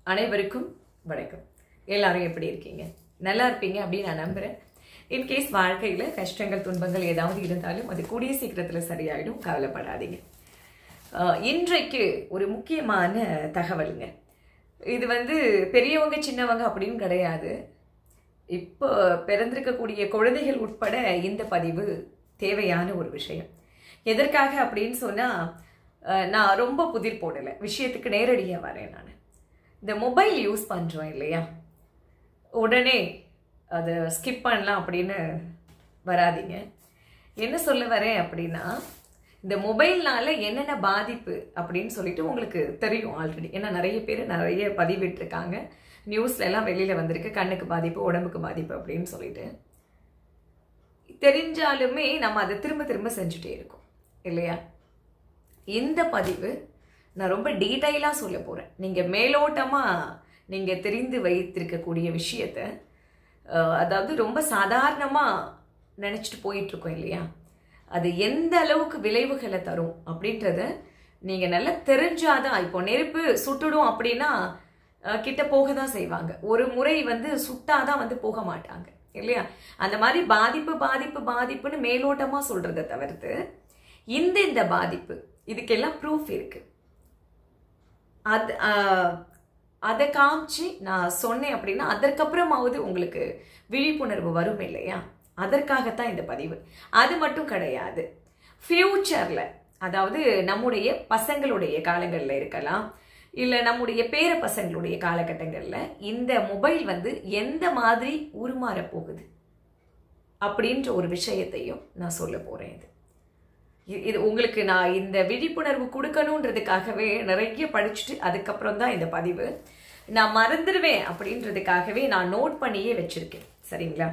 அனைவருக்கும் வணக்கம் எல்லாரும் எப்படி இருக்கீங்க நல்லா இருப்பீங்க அப்படின்னு நான் நம்புறேன் இன்கேஸ் வாழ்க்கையில் கஷ்டங்கள் துன்பங்கள் ஏதாவது இருந்தாலும் அது கூடிய சீக்கிரத்தில் சரியாயிடும் கவலைப்படாதீங்க ஆஹ், இன்றைக்கு ஒரு முக்கியமான தகவலுங்க இது வந்து பெரியவங்க சின்னவங்க அப்படின்னு கிடையாது இப்போ பிறந்திருக்கக்கூடிய குழந்தைகள் உட்பட இந்த பதிவு தேவையான ஒரு விஷயம் எதற்காக அப்படின்னு சொன்னால் நான் ரொம்ப புதிர் போடலை விஷயத்துக்கு நேரடியாக வரேன் நான் இந்த மொபைல் யூஸ் பண்ணுறோம் இல்லையா உடனே அதை ஸ்கிப் பண்ணலாம் அப்படின்னு வராதீங்க என்ன சொல்ல வரேன் அப்படின்னா இந்த மொபைல்னால என்னென்ன பாதிப்பு அப்படின்னு சொல்லிட்டு உங்களுக்கு தெரியும் ஆல்ரெடி ஏன்னா நிறைய பேர் நிறைய பதிவிட்டிருக்காங்க நியூஸ்ல எல்லாம் வெளியில வந்திருக்கு கண்ணுக்கு பாதிப்பு உடம்புக்கு பாதிப்பு அப்படின்னு சொல்லிட்டு தெரிஞ்சாலுமே நம்ம அதை திரும்ப திரும்ப செஞ்சுட்டே இருக்கோம் இல்லையா இந்த பதிவு நான் ரொம்ப டீட்டெயிலாக சொல்ல போகிறேன் நீங்கள் மேலோட்டமாக நீங்கள் தெரிந்து வைத்திருக்கக்கூடிய விஷயத்த அஹ், அதாவது ரொம்ப சாதாரணமாக நினச்சிட்டு போயிட்டுருக்கோம் இல்லையா அது எந்த அளவுக்கு விளைவுகளை தரும் அப்படின்றத நீங்கள் நல்லா தெரிஞ்சாதான் இப்போ நெருப்பு சுட்டுடும் அப்படின்னா அஹ், கிட்ட போக தான் செய்வாங்க ஒரு முறை வந்து சுட்டாதான் வந்து போக மாட்டாங்க இல்லையா அந்த மாதிரி பாதிப்பு பாதிப்பு பாதிப்புன்னு மேலோட்டமாக சொல்கிறத தவிர்த்து இந்த இந்த பாதிப்பு இதுக்கெல்லாம் ப்ரூஃப் இருக்கு அது ஆஹ், அதை காமிச்சு நான் சொன்னேன் அப்படின்னா அதற்கப்புறமாவது உங்களுக்கு விழிப்புணர்வு வரும் இல்லையா அதற்காகத்தான் இந்த பதிவு அது மட்டும் கிடையாது ஃப்யூச்சரில் அதாவது நம்முடைய பசங்களுடைய காலங்களில் இருக்கலாம் இல்லை நம்முடைய பேர பசங்களுடைய காலகட்டங்களில் இந்த மொபைல் வந்து எந்த மாதிரி உருமாற போகுது அப்படின்ற ஒரு விஷயத்தையும் நான் சொல்ல போகிறேன் இது இ- இது உங்களுக்கு நான் இந்த விழிப்புணர்வு கொடுக்கணுன்றதுக்காகவே நிறைய படிச்சுட்டு அதுக்கப்புறம் தான் இந்த பதிவு நான் மறந்துடுவேன் அப்படின்றதுக்காகவே நான் நோட் பண்ணியே வச்சிருக்கேன் சரிங்களா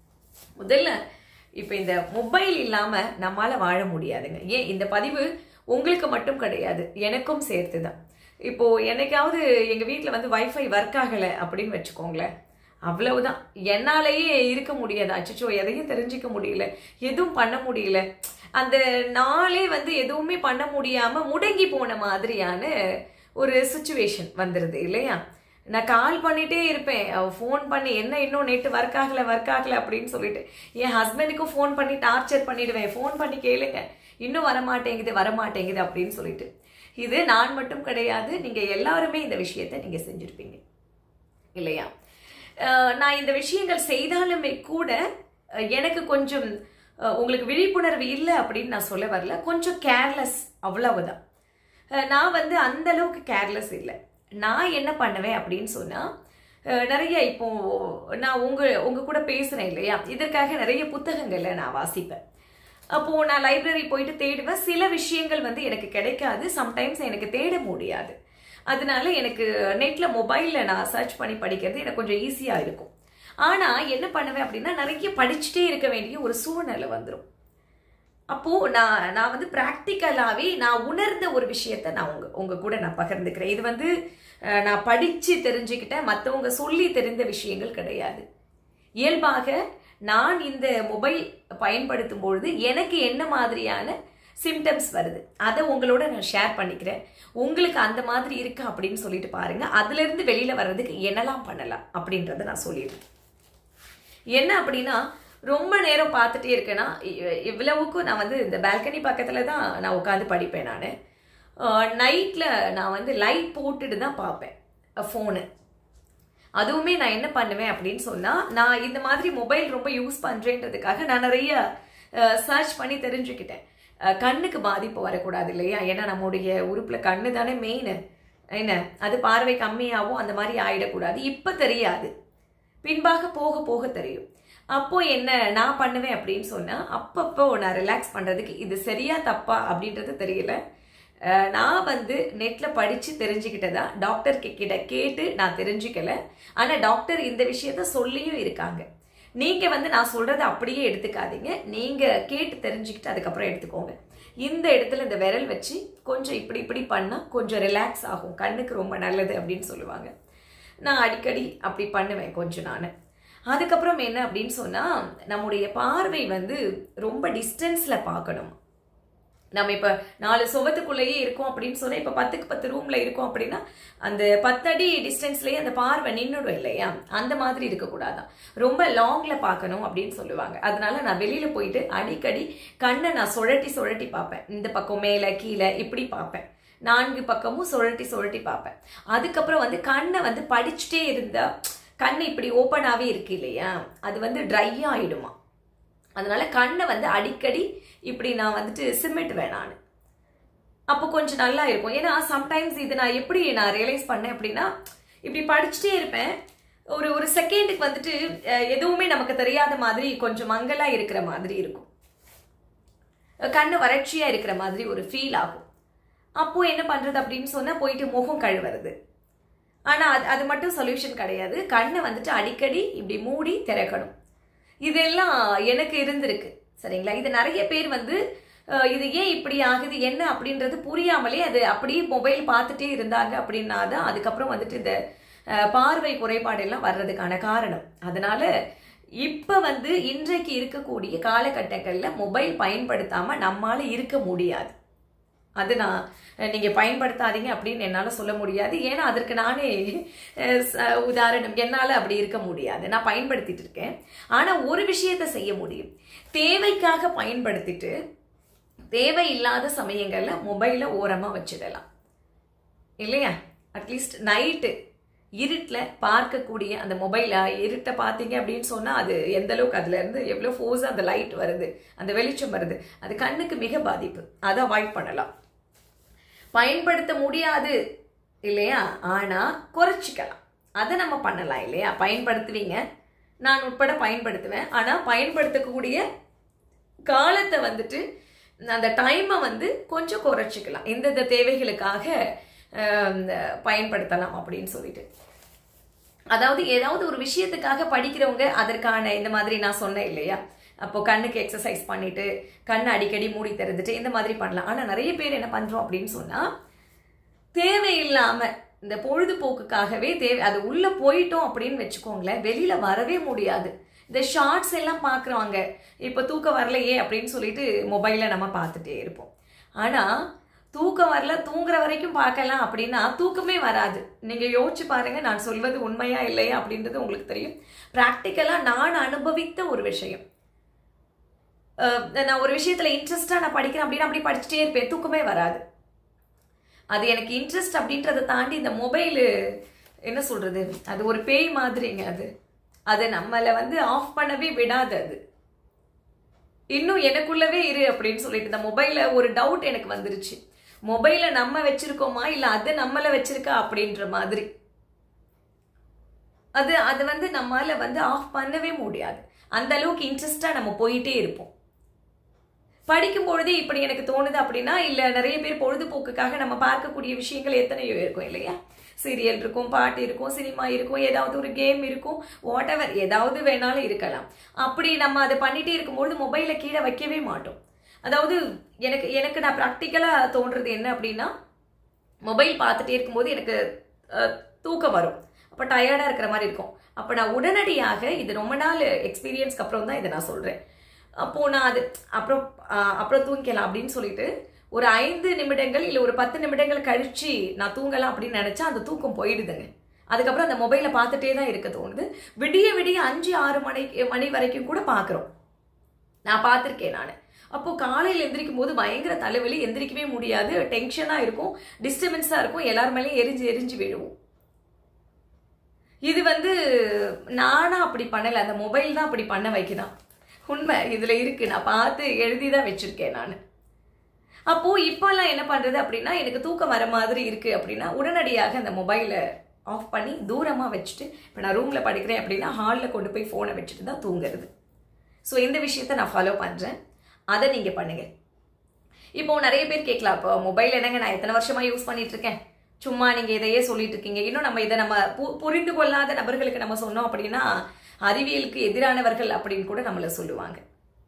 முதல்ல இப்போ இந்த மொபைல் இல்லாமல் நம்மால் வாழ முடியாதுங்க ஏன் இந்த பதிவு உங்களுக்கு மட்டும் கிடையாது எனக்கும் சேர்த்து தான் இப்போ என்னைக்காவது எங்கள் வீட்டில் வந்து வைஃபை ஒர்க் ஆகலை அப்படின்னு வச்சுக்கோங்களேன் அவ்வளவுதான் என்னாலேயே இருக்க முடியாது அச்சச்சோ எதையும் தெரிஞ்சுக்க முடியல எதுவும் பண்ண முடியல அந்த நாளே வந்து எதுவுமே பண்ண முடியாம முடங்கி போன மாதிரியான ஒரு சுச்சுவேஷன் வந்துடுது இல்லையா நான் கால் பண்ணிட்டே இருப்பேன் ஃபோன் பண்ணி என்ன இன்னும் நெட்டு ஒர்க் ஆகல ஒர்க் ஆகல அப்படின்னு சொல்லிட்டு என் ஹஸ்பண்டுக்கும் ஃபோன் பண்ணி டார்ச்சர் பண்ணிடுவேன் ஃபோன் பண்ணி கேளுங்க இன்னும் வரமாட்டேங்குது வரமாட்டேங்குது அப்படின்னு சொல்லிட்டு இது நான் மட்டும் கிடையாது நீங்க எல்லாருமே இந்த விஷயத்தை நீங்க செஞ்சிருப்பீங்க இல்லையா அஹ் நான் இந்த விஷயங்கள் செய்தாலுமே கூட அஹ் எனக்கு கொஞ்சம் அஹ் உங்களுக்கு விழிப்புணர்வு இல்லை அப்படின்னு நான் சொல்ல வரல கொஞ்சம் கேர்லெஸ் அவ்வளவுதான் அஹ் நான் வந்து அந்த அளவுக்கு கேர்லெஸ் இல்லை நான் என்ன பண்ணுவேன் அப்படின்னு சொன்னா அஹ் நிறைய இப்போ நான் உங்க உங்க கூட பேசுறேன் இல்லையா இதற்காக நிறைய புத்தகங்களை நான் வாசிப்பேன் அப்போ நான் லைப்ரரி போயிட்டு தேடுவேன் சில விஷயங்கள் வந்து எனக்கு கிடைக்காது சம்டைம்ஸ் எனக்கு தேட முடியாது அதனால எனக்கு நெட்ல மொபைல்ல நான் சர்ச் பண்ணி படிக்கிறது எனக்கு கொஞ்சம் ஈஸியா இருக்கும் ஆனா என்ன பண்ணுவேன் அப்படின்னா நிறைய படிச்சுட்டே இருக்க வேண்டிய ஒரு சூழ்நிலை வந்துடும் அப்போ நான் நான் வந்து ப்ராக்டிக்கலாவே நான் உணர்ந்த ஒரு விஷயத்த நான் உங்க உங்க கூட நான் பகிர்ந்துக்கிறேன் இது வந்து அஹ், நான் படிச்சு தெரிஞ்சுக்கிட்டேன் மற்றவங்க சொல்லி தெரிந்த விஷயங்கள் கிடையாது இயல்பாக நான் இந்த மொபைல் பயன்படுத்தும் பொழுது எனக்கு என்ன மாதிரியான சிம்டம்ஸ் வருது அதை உங்களோட நான் ஷேர் பண்ணிக்கிறேன் உங்களுக்கு அந்த மாதிரி இருக்கா அப்படின்னு சொல்லிட்டு பாருங்க அதுல இருந்து வெளியில வர்றதுக்கு என்னெல்லாம் பண்ணலாம் அப்படின்றத நான் சொல்லிடுறேன் என்ன அப்படின்னா ரொம்ப நேரம் பார்த்துட்டே இருக்கேன்னா இ- இவ்வளவுக்கும் நான் வந்து இந்த பால்கனி பக்கத்துல தான் நான் உட்காந்து படிப்பேன் நான் நைட்டில் நான் வந்து லைட் போட்டுட்டு தான் பார்ப்பேன் ஃபோனு அதுவுமே நான் என்ன பண்ணுவேன் அப்படின்னு சொன்னா நான் இந்த மாதிரி மொபைல் ரொம்ப யூஸ் பண்றேன்றதுக்காக நான் நிறைய சர்ச் பண்ணி தெரிஞ்சுக்கிட்டேன் அஹ், கண்ணுக்கு பாதிப்பு வரக்கூடாது இல்லையா ஏன்னா நம்முடைய உறுப்புல கண்ணு தானே மெயின் என்ன அது பார்வை கம்மியாகவும் அந்த மாதிரி ஆயிடக்கூடாது இப்ப தெரியாது பின்பாக போக போக தெரியும் அப்போ என்ன நான் பண்ணுவேன் அப்படின்னு சொன்னா அப்பப்போ நான் ரிலாக்ஸ் பண்றதுக்கு இது சரியா தப்பா அப்படின்றது தெரியல அஹ் நான் வந்து நெட்ல படிச்சு தெரிஞ்சுக்கிட்டதா டாக்டர் கிட்ட கேட்டு நான் தெரிஞ்சுக்கல ஆனா டாக்டர் இந்த விஷயத்த சொல்லியும் இருக்காங்க நீங்க வந்து நான் சொல்றதை அப்படியே எடுத்துக்காதீங்க நீங்க கேட்டு தெரிஞ்சுக்கிட்டு அதுக்கப்புறம் எடுத்துக்கோங்க இந்த இடத்துல இந்த விரல் வச்சு கொஞ்சம் இப்படி இப்படி பண்ணா கொஞ்சம் ரிலாக்ஸ் ஆகும் கண்ணுக்கு ரொம்ப நல்லது அப்படின்னு சொல்லுவாங்க நான் அடிக்கடி அப்படி பண்ணுவேன் கொஞ்சம் நான் அதுக்கப்புறம் என்ன அப்படின்னு சொன்னா நம்முடைய பார்வை வந்து ரொம்ப டிஸ்டன்ஸ்ல பார்க்கணும் நம்ம இப்போ நாலு சுவத்துக்குள்ளேயே இருக்கோம் அப்படின்னு சொன்னா இப்போ பத்துக்கு பத்து ரூம்ல இருக்கோம் அப்படின்னா அந்த பத்தடி டிஸ்டன்ஸ்லயே அந்த பார்வை நின்றுடும் இல்லையா அந்த மாதிரி இருக்கக்கூடாதான் ரொம்ப லாங்ல பார்க்கணும் அப்படின்னு சொல்லுவாங்க அதனால நான் வெளியில போயிட்டு அடிக்கடி கண்ணை நான் சுழட்டி சுழட்டி பார்ப்பேன் இந்த பக்கம் மேலே கீழே இப்படி பார்ப்பேன் நான்கு பக்கமும் சுழட்டி சுழட்டி பார்ப்பேன் அதுக்கப்புறம் வந்து கண்ணை வந்து படிச்சுட்டே இருந்தா கண் இப்படி ஓப்பனாகவே இருக்கு இல்லையா அது வந்து ட்ரை ஆயிடுமா அதனால கண்ணை வந்து அடிக்கடி இப்படி நான் வந்துட்டு சிமெட்டுவேன் நான் அப்போ கொஞ்சம் நல்லா இருக்கும் ஏன்னா சம்டைம்ஸ் இது நான் எப்படி நான் ரியலைஸ் பண்ணேன் அப்படின்னா இப்படி படிச்சுட்டே இருப்பேன் ஒரு ஒரு செகண்டுக்கு வந்துட்டு அஹ், எதுவுமே நமக்கு தெரியாத மாதிரி கொஞ்சம் மங்கலா இருக்கிற மாதிரி இருக்கும் கண்ணு வறட்சியா இருக்கிற மாதிரி ஒரு ஃபீல் ஆகும் அப்போ என்ன பண்றது அப்படின்னு சொன்னா போயிட்டு முகம் கழுவுறது ஆனா அது அது மட்டும் சொல்யூஷன் கிடையாது கண்ணை வந்துட்டு அடிக்கடி இப்படி மூடி திறக்கணும் இதெல்லாம் எனக்கு இருந்திருக்கு சரிங்களா இது நிறைய பேர் வந்து அஹ், இது ஏன் இப்படி ஆகுது என்ன அப்படின்றது புரியாமலே அது அப்படியே மொபைல் பார்த்துட்டே இருந்தாங்க அப்படின்னா தான் அதுக்கப்புறம் வந்துட்டு இந்த அஹ், பார்வை குறைபாடு எல்லாம் வர்றதுக்கான காரணம் அதனால இப்ப வந்து இன்றைக்கு இருக்கக்கூடிய காலகட்டங்கள்ல மொபைல் பயன்படுத்தாம நம்மால இருக்க முடியாது அது நான் அஹ், நீங்க பயன்படுத்தாதீங்க அப்படின்னு என்னால சொல்ல முடியாது ஏன்னா அதற்கு நானே அஹ், ச- உதாரணம் என்னால அப்படி இருக்க முடியாது நான் பயன்படுத்திட்டு இருக்கேன் ஆனா ஒரு விஷயத்தை செய்ய முடியும் தேவைக்காக பயன்படுத்திட்டு தேவையில்லாத சமயங்கள்ல மொபைல ஓரமா வச்சிடலாம் இல்லையா அட்லீஸ்ட் நைட்டு இருட்டில் பார்க்கக்கூடிய அந்த மொபைலை இருட்டை பார்த்தீங்க அப்படின்னு சொன்னால் அது எந்த அளவுக்கு அதுல இருந்து எவ்வளோ ஃபோர்ஸாக அந்த லைட் வருது அந்த வெளிச்சம் வருது அது கண்ணுக்கு மிக பாதிப்பு அதை அவாய்ட் பண்ணலாம் பயன்படுத்த முடியாது இல்லையா ஆனால் குறைச்சிக்கலாம் அதை நம்ம பண்ணலாம் இல்லையா பயன்படுத்துவீங்க நான் உட்பட பயன்படுத்துவேன் ஆனால் பயன்படுத்தக்கூடிய காலத்தை வந்துட்டு அந்த டைமை வந்து கொஞ்சம் குறைச்சிக்கலாம் எந்தெந்த தேவைகளுக்காக ஆம், பயன்படுத்தலாம் அப்படின்னு சொல்லிட்டு அதாவது ஏதாவது ஒரு விஷயத்துக்காக படிக்கிறவங்க அதற்கான இந்த மாதிரி நான் சொன்னேன் இல்லையா அப்போ கண்ணுக்கு எக்ஸசைஸ் பண்ணிட்டு கண்ணை அடிக்கடி மூடி திறந்துட்டு இந்த மாதிரி பண்ணலாம் ஆனா நிறைய பேர் என்ன பண்றோம் அப்படின்னு சொன்னா தேவையில்லாம இந்த பொழுதுபோக்குக்காகவே தேவை அது உள்ள போயிட்டோம் அப்படின்னு வச்சுக்கோங்களேன் வெளியில வரவே முடியாது இந்த ஷார்ட்ஸ் எல்லாம் பார்க்குறவங்க இப்போ தூக்கம் வரலையே அப்படின்னு சொல்லிட்டு மொபைலில் நம்ம பார்த்துட்டே இருப்போம் ஆனால் தூக்கம் வரல தூங்குற வரைக்கும் பார்க்கலாம் அப்படின்னா தூக்கமே வராது நீங்கள் யோசிச்சு பாருங்க நான் சொல்வது உண்மையா இல்லையா அப்படின்றது உங்களுக்கு தெரியும் ப்ராக்டிக்கலாக நான் அனுபவித்த ஒரு விஷயம் அஹ் நான் ஒரு விஷயத்தில் இன்ட்ரெஸ்டாக நான் படிக்கிறேன் அப்படின்னா அப்படி படிச்சுட்டே இருப்பேன் தூக்கமே வராது அது எனக்கு இன்ட்ரெஸ்ட் அப்படின்றத தாண்டி இந்த மொபைலு என்ன சொல்றது அது ஒரு பேய் மாதிரிங்க அது அது நம்மளை வந்து ஆஃப் பண்ணவே விடாது அது இன்னும் எனக்குள்ளவே இரு அப்படின்னு சொல்லிட்டு இந்த மொபைல ஒரு டவுட் எனக்கு வந்துருச்சு மொபைலை நம்ம வச்சிருக்கோமா இல்ல அது நம்மள வச்சிருக்கா அப்படின்ற மாதிரி அது அது வந்து நம்மால வந்து ஆஃப் பண்ணவே முடியாது அந்த அளவுக்கு இன்ட்ரெஸ்டா நம்ம போயிட்டே இருப்போம் படிக்கும் பொழுதே இப்படி எனக்கு தோணுது அப்படின்னா இல்ல நிறைய பேர் பொழுதுபோக்குக்காக நம்ம பார்க்கக்கூடிய விஷயங்கள் எத்தனையோ இருக்கும் இல்லையா சீரியல் இருக்கும் பாட்டு இருக்கும் சினிமா இருக்கும் ஏதாவது ஒரு கேம் இருக்கும் வாட் எவர் ஏதாவது வேணாலும் இருக்கலாம் அப்படி நம்ம அதை பண்ணிட்டே இருக்கும்பொழுது மொபைலை கீழே வைக்கவே மாட்டோம் அதாவது எனக்கு எனக்கு நான் ப்ராக்டிக்கலாக தோன்றது என்ன அப்படின்னா மொபைல் பார்த்துட்டே இருக்கும்போது எனக்கு அஹ், தூக்கம் வரும் அப்போ டயர்டாக இருக்கிற மாதிரி இருக்கும் அப்போ நான் உடனடியாக இது ரொம்ப நாள் எக்ஸ்பீரியன்ஸ்க்கு அப்புறம் தான் இதை நான் சொல்கிறேன் அப்போது நான் அது அப்புறம் அஹ், அப்புறம் தூங்கிக்கலாம் அப்படின்னு சொல்லிட்டு ஒரு ஐந்து நிமிடங்கள் இல்லை ஒரு பத்து நிமிடங்கள் கழிச்சு நான் தூங்கலாம் அப்படின்னு நினச்சா அந்த தூக்கம் போயிடுதுங்க அதுக்கப்புறம் அந்த மொபைலை பார்த்துட்டே தான் இருக்க தோணுது விடிய விடிய அஞ்சு ஆறு மணி மணி வரைக்கும் கூட பார்க்குறோம் நான் பார்த்துருக்கேன் நான் அப்போ காலையில் எந்திரிக்கும் போது பயங்கர தலைவலி எந்திரிக்கவே முடியாது டென்ஷனாக இருக்கும் டிஸ்டர்பன்ஸாக இருக்கும் எல்லார் மேலேயும் எரிஞ்சு எரிஞ்சு விழுவும் இது வந்து நானா அப்படி பண்ணல அந்த மொபைல் தான் அப்படி பண்ண வைக்குதான் உண்மை இதுல இருக்கு நான் பார்த்து எழுதி தான் வச்சிருக்கேன் நான் அப்போ இப்போல்லாம் என்ன பண்றது அப்படின்னா எனக்கு தூக்கம் வர மாதிரி இருக்கு அப்படின்னா உடனடியாக அந்த மொபைலை ஆஃப் பண்ணி தூரமா வச்சுட்டு இப்போ நான் ரூம்ல படிக்கிறேன் அப்படின்னா ஹாலில் கொண்டு போய் ஃபோனை வச்சுட்டு தான் தூங்குறது ஸோ இந்த விஷயத்த நான் ஃபாலோ பண்றேன் அதை நீங்க பண்ணுங்க இப்போ நிறைய பேர் கேட்கலாம் இப்போ மொபைல் என்னங்க நான் எத்தனை வருஷமா யூஸ் பண்ணிட்டு இருக்கேன் சும்மா நீங்க இதையே சொல்லிட்டு இருக்கீங்க இன்னும் நம்ம இதை நம்ம பு- புரிந்து கொள்ளாத நபர்களுக்கு நம்ம சொன்னோம் அப்படின்னா அறிவியலுக்கு எதிரானவர்கள் அப்படின்னு கூட நம்மள சொல்லுவாங்க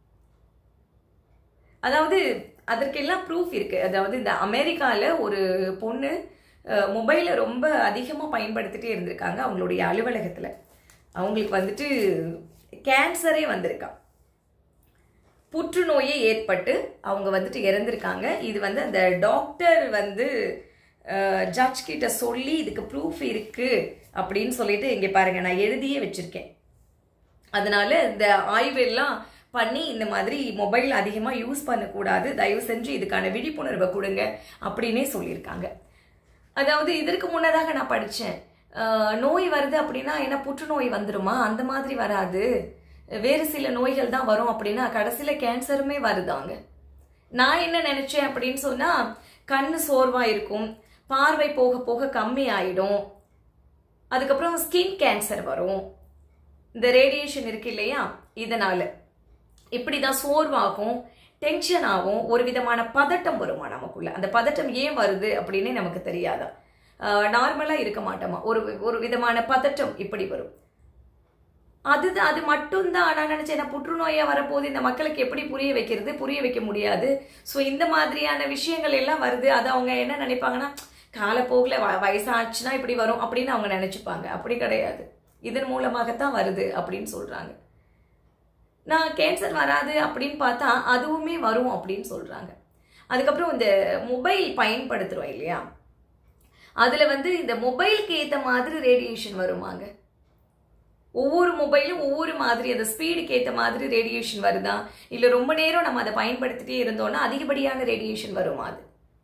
அதாவது அதற்கெல்லாம் ப்ரூஃப் இருக்கு அதாவது இந்த அமெரிக்கால ஒரு பொண்ணு மொபைலை ரொம்ப அதிகமாக பயன்படுத்திட்டே இருந்திருக்காங்க அவங்களுடைய அலுவலகத்தில் அவங்களுக்கு வந்துட்டு கேன்சரே வந்திருக்கா புற்றுநோயே ஏற்பட்டு அவங்க வந்துட்டு இறந்திருக்காங்க இது வந்து அந்த டாக்டர் வந்து ஜட்ஜ் கிட்ட சொல்லி இதுக்கு ப்ரூஃப் இருக்கு அப்படின்னு சொல்லிட்டு இங்கே பாருங்க நான் எழுதியே வச்சிருக்கேன் அதனால இந்த ஆய்வெல்லாம் பண்ணி இந்த மாதிரி மொபைல் அதிகமாக யூஸ் பண்ணக்கூடாது தயவு செஞ்சு இதுக்கான விழிப்புணர்வை கொடுங்க அப்படின்னே சொல்லியிருக்காங்க அதாவது இதற்கு முன்னதாக நான் படித்தேன் நோய் வருது அப்படின்னா என்ன புற்றுநோய் வந்துருமா அந்த மாதிரி வராது வேறு சில நோய்கள் தான் வரும் அப்படின்னா கடைசியில் கேன்சருமே வருதாங்க நான் என்ன நினச்சேன் அப்படின்னு சொன்னால் கண்ணு சோர்வாக இருக்கும் பார்வை போக போக கம்மி ஆயிடும் அதுக்கப்புறம் ஸ்கின் கேன்சர் வரும் இந்த ரேடியேஷன் இருக்கு இல்லையா இதனால இப்படி தான் சோர்வாகும் டென்ஷன் ஆகும் ஒரு விதமான பதட்டம் வருமா நமக்குள்ள அந்த பதட்டம் ஏன் வருது அப்படின்னு நமக்கு தெரியாதா நார்மலாக இருக்க மாட்டோமா ஒரு ஒரு விதமான பதட்டம் இப்படி வரும் அதுதான் அது மட்டும்தான் நான் நினச்சேன் நான் புற்றுநோயாக வரப்போது இந்த மக்களுக்கு எப்படி புரிய வைக்கிறது புரிய வைக்க முடியாது ஸோ இந்த மாதிரியான விஷயங்கள் எல்லாம் வருது அது அவங்க என்ன நினைப்பாங்கன்னா காலப்போக்கில் வ வயசாச்சுன்னா இப்படி வரும் அப்படின்னு அவங்க நினச்சிப்பாங்க அப்படி கிடையாது இதன் மூலமாகத்தான் வருது அப்படின்னு சொல்கிறாங்க நான் கேன்சர் வராது அப்படின்னு பார்த்தா அதுவுமே வரும் அப்படின்னு சொல்கிறாங்க அதுக்கப்புறம் இந்த மொபைல் பயன்படுத்துகிறோம் இல்லையா அதில் வந்து இந்த மொபைலுக்கு ஏற்ற மாதிரி ரேடியேஷன் வருமாங்க ஒவ்வொரு மொபைலும் ஒவ்வொரு மாதிரி அந்த ஸ்பீடுக்கு ஏற்ற மாதிரி ரேடியேஷன் வருதா இல்லை ரொம்ப நேரம் நம்ம அதை பயன்படுத்திட்டே இருந்தோம்னா அதிகப்படியான ரேடியேஷன் வருமா அது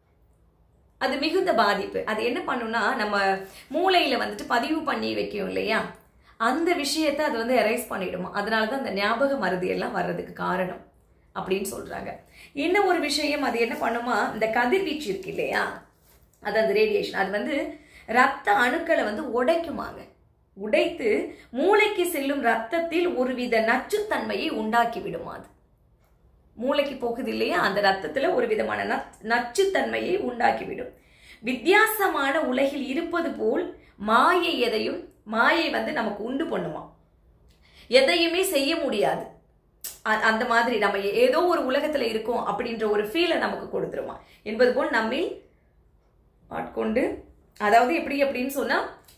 அது மிகுந்த பாதிப்பு அது என்ன பண்ணுன்னா நம்ம மூளையில் வந்துட்டு பதிவு பண்ணி வைக்கும் இல்லையா அந்த விஷயத்தை அது வந்து எரைஸ் பண்ணிடுமா அதனால தான் அந்த ஞாபக மருதி எல்லாம் வர்றதுக்கு காரணம் அப்படின்னு சொல்றாங்க இன்னும் ஒரு விஷயம் அது என்ன பண்ணுமா இந்த கதிர்வீச்சு இருக்கு இல்லையா அது அந்த ரேடியேஷன் அது வந்து ரத்த அணுக்களை வந்து உடைக்குமாங்க உடைத்து மூளைக்கு செல்லும் ரத்தத்தில் ஒருவித நச்சுத்தன்மையை உண்டாக்கி விடுமா அது மூளைக்கு போகுது இல்லையா அந்த ரத்தத்துல ஒரு விதமான நச்சுத்தன்மையை உண்டாக்கிவிடும் வித்தியாசமான உலகில் இருப்பது போல் மாயை எதையும் மாயை வந்து நமக்கு உண்டு பண்ணுமா எதையுமே செய்ய முடியாது அந்த மாதிரி நம்ம ஏதோ ஒரு உலகத்துல இருக்கோம் அப்படின்ற ஒரு ஃபீலை நமக்கு கொடுத்துருமா என்பது போல் நம்மில் ஆட்கொண்டு அதாவது எப்படி அப்படின்னு சொன்னா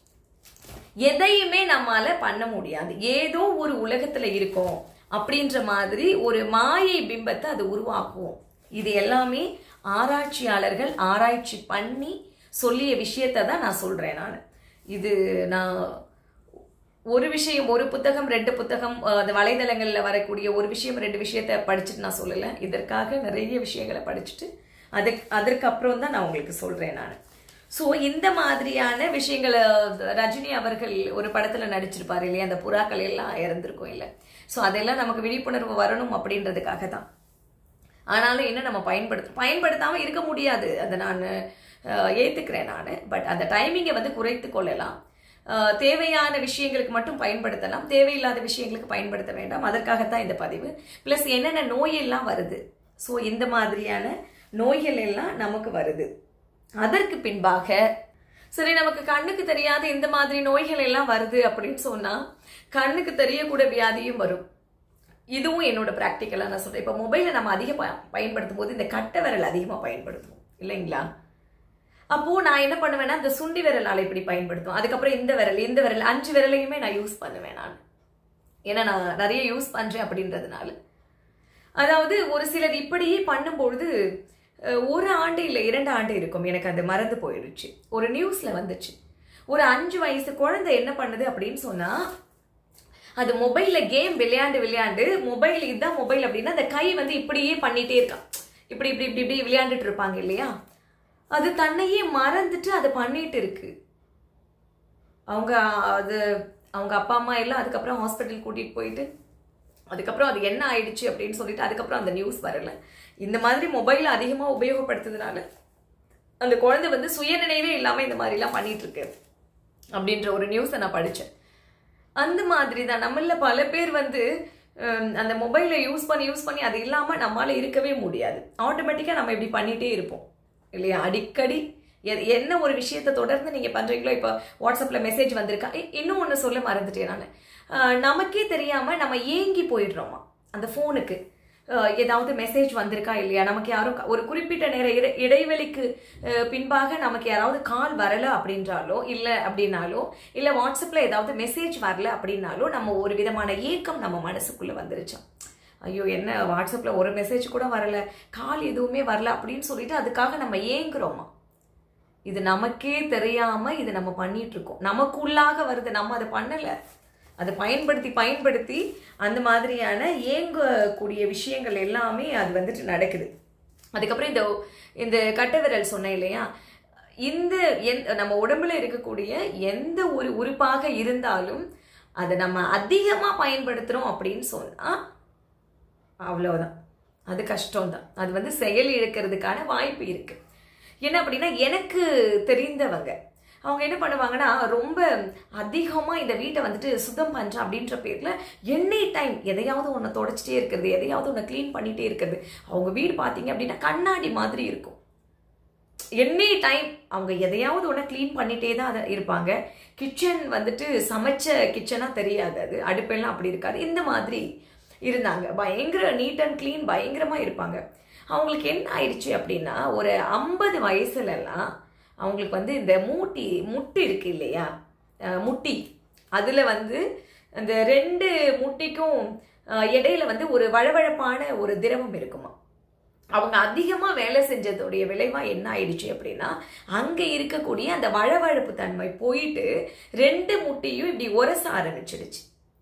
எதையுமே நம்மால பண்ண முடியாது ஏதோ ஒரு உலகத்துல இருக்கோம் அப்படின்ற மாதிரி ஒரு மாயை பிம்பத்தை அது உருவாக்கும் இது எல்லாமே ஆராய்ச்சியாளர்கள் ஆராய்ச்சி பண்ணி சொல்லிய விஷயத்தை தான் நான் சொல்றேன் நான் இது நான் ஒரு விஷயம் ஒரு புத்தகம் ரெண்டு புத்தகம் அந்த வலைதளங்களில் வரக்கூடிய ஒரு விஷயம் ரெண்டு விஷயத்த படிச்சுட்டு நான் சொல்லலை இதற்காக நிறைய விஷயங்களை படிச்சுட்டு அதுக்கு அதற்கப்புறம் தான் நான் உங்களுக்கு சொல்கிறேன் நான் ஸோ இந்த மாதிரியான விஷயங்களை ரஜினி அவர்கள் ஒரு படத்தில் நடிச்சிருப்பாரு இல்லையா அந்த புறாக்கள் எல்லாம் இறந்துருக்கும் இல்லை ஸோ அதெல்லாம் நமக்கு விழிப்புணர்வு வரணும் அப்படின்றதுக்காக தான் ஆனாலும் என்ன நம்ம பயன்படுத்த பயன்படுத்தாமல் இருக்க முடியாது அதை நான் ஏற்றுக்கிறேன் நான் பட் அந்த டைமிங்கை வந்து குறைத்து கொள்ளலாம் தேவையான விஷயங்களுக்கு மட்டும் பயன்படுத்தலாம் தேவையில்லாத விஷயங்களுக்கு பயன்படுத்த வேண்டாம் அதற்காகத்தான் இந்த பதிவு ப்ளஸ் என்னென்ன நோயெல்லாம் வருது ஸோ இந்த மாதிரியான நோய்கள் எல்லாம் நமக்கு வருது அதற்கு பின்பாக சரி நமக்கு கண்ணுக்கு தெரியாத இந்த மாதிரி நோய்கள் எல்லாம் வருது அப்படின்னு சொன்னா கண்ணுக்கு தெரியக்கூட வியாதியும் வரும் இதுவும் என்னோட ப்ராக்டிக்கலாக நான் சொல்கிறேன் இப்போ மொபைலை நம்ம அதிகம் பயன்படுத்தும் போது இந்த கட்டை விரல் அதிகமாக பயன்படுத்துவோம் இல்லைங்களா அப்போது நான் என்ன பண்ணுவேன்னா இந்த சுண்டி விரலால் இப்படி பயன்படுத்தும் அதுக்கப்புறம் இந்த விரல் இந்த விரல் அஞ்சு விரலையுமே நான் யூஸ் பண்ணுவேன் நான் ஏன்னா நான் நிறைய யூஸ் பண்ணுறேன் அப்படின்றதுனால அதாவது ஒரு சிலர் இப்படியே பண்ணும்பொழுது ஒரு ஆண்டு இல்லை இரண்டு ஆண்டு இருக்கும் எனக்கு அது மறந்து போயிடுச்சு ஒரு நியூஸில் வந்துச்சு ஒரு அஞ்சு வயசு குழந்தை என்ன பண்ணுது அப்படின்னு சொன்னால் அது மொபைலில் கேம் விளையாண்டு விளையாண்டு மொபைல் இதுதான் மொபைல் அப்படின்னா அந்த கை வந்து இப்படியே பண்ணிகிட்டே இருக்கான் இப்படி இப்படி இப்படி இப்படி விளையாண்டுட்டு இருப்பாங்க இல்லையா அது தன்னையே மறந்துட்டு அதை பண்ணிட்டு இருக்கு அவங்க அது அவங்க அப்பா அம்மா எல்லாம் அதுக்கப்புறம் ஹாஸ்பிட்டல் கூட்டிகிட்டு போயிட்டு அதுக்கப்புறம் அது என்ன ஆயிடுச்சு அப்படின்னு சொல்லிட்டு அதுக்கப்புறம் அந்த நியூஸ் வரல இந்த மாதிரி மொபைல் அதிகமாக உபயோகப்படுத்துறதுனால அந்த குழந்தை வந்து சுயநினைவே இல்லாமல் இந்த மாதிரிலாம் பண்ணிட்டு இருக்கு அப்படின்ற ஒரு நியூஸை நான் படித்தேன் அந்த மாதிரி தான் நம்மள பல பேர் வந்து அந்த மொபைலை யூஸ் பண்ணி யூஸ் பண்ணி அது இல்லாமல் நம்மளால் இருக்கவே முடியாது ஆட்டோமேட்டிக்காக நம்ம இப்படி பண்ணிகிட்டே இருப்போம் இல்லையா அடிக்கடி என்ன ஒரு விஷயத்த தொடர்ந்து நீங்கள் பண்ணுறீங்களோ இப்போ வாட்ஸ்அப்பில் மெசேஜ் வந்திருக்கா இன்னும் ஒன்று சொல்ல மறந்துட்டேன் நான் நமக்கே தெரியாமல் நம்ம ஏங்கி போயிடுறோமா அந்த ஃபோனுக்கு ஏதாவது மெசேஜ் வந்திருக்கா இல்லையா நமக்கு யாரும் ஒரு குறிப்பிட்ட நேர இடை இடைவெளிக்கு பின்பாக நமக்கு யாராவது கால் வரல அப்படின்றாலோ இல்லை அப்படின்னாலோ இல்லை வாட்ஸ்அப்பில் ஏதாவது மெசேஜ் வரல அப்படின்னாலோ நம்ம ஒரு விதமான ஏக்கம் நம்ம மனசுக்குள்ளே வந்துருச்சோம் ஐயோ என்ன வாட்ஸ்அப்பில் ஒரு மெசேஜ் கூட வரல கால் எதுவுமே வரல அப்படின்னு சொல்லிட்டு அதுக்காக நம்ம ஏங்குறோமா இது நமக்கே தெரியாம இது நம்ம பண்ணிட்டு இருக்கோம் நமக்குள்ளாக வருது நம்ம அதை பண்ணல அதை பயன்படுத்தி பயன்படுத்தி அந்த மாதிரியான ஏங்கக்கூடிய விஷயங்கள் எல்லாமே அது வந்துட்டு நடக்குது அதுக்கப்புறம் இந்த இந்த கட்டை விரல் சொன்னேன் இல்லையா இந்த எந் நம்ம உடம்புல இருக்கக்கூடிய எந்த ஒரு உறுப்பாக இருந்தாலும் அதை நம்ம அதிகமா பயன்படுத்துறோம் அப்படின்னு சொன்னா அவ்வளவுதான் அது கஷ்டம்தான் அது வந்து செயல் இழக்கிறதுக்கான வாய்ப்பு இருக்கு என்ன அப்படின்னா எனக்கு தெரிந்தவங்க அவங்க என்ன பண்ணுவாங்கன்னா ரொம்ப அதிகமாக இந்த வீட்டை வந்துட்டு சுத்தம் பண்ணுறேன் அப்படின்ற பேரில் எனி டைம் எதையாவது ஒன்று தொடச்சிட்டே இருக்கிறது எதையாவது ஒன்று க்ளீன் பண்ணிகிட்டே இருக்கிறது அவங்க வீடு பார்த்தீங்க அப்படின்னா கண்ணாடி மாதிரி இருக்கும் எனி டைம் அவங்க எதையாவது ஒன்று க்ளீன் பண்ணிட்டே தான் அதை இருப்பாங்க கிச்சன் வந்துட்டு சமைச்ச கிச்சனாக தெரியாது அது அடுப்பெல்லாம் அப்படி இருக்காது இந்த மாதிரி இருந்தாங்க பயங்கர நீட் அண்ட் க்ளீன் பயங்கரமாக இருப்பாங்க அவங்களுக்கு என்ன ஆயிடுச்சு அப்படின்னா ஒரு ஐம்பது வயசுலலாம் அவங்களுக்கு வந்து இந்த மூட்டி முட்டி இருக்கு இல்லையா அஹ் முட்டி அதில் வந்து அந்த ரெண்டு முட்டிக்கும் அஹ், இடையில வந்து ஒரு வழவழப்பான ஒரு திரவம் இருக்குமா அவங்க அதிகமாக வேலை செஞ்சதுடைய விளைவாக என்ன ஆயிடுச்சு அப்படின்னா அங்கே இருக்கக்கூடிய அந்த வழவழப்பு தன்மை போயிட்டு ரெண்டு முட்டியும் இப்படி உரச ஆரம்பிச்சிடுச்சு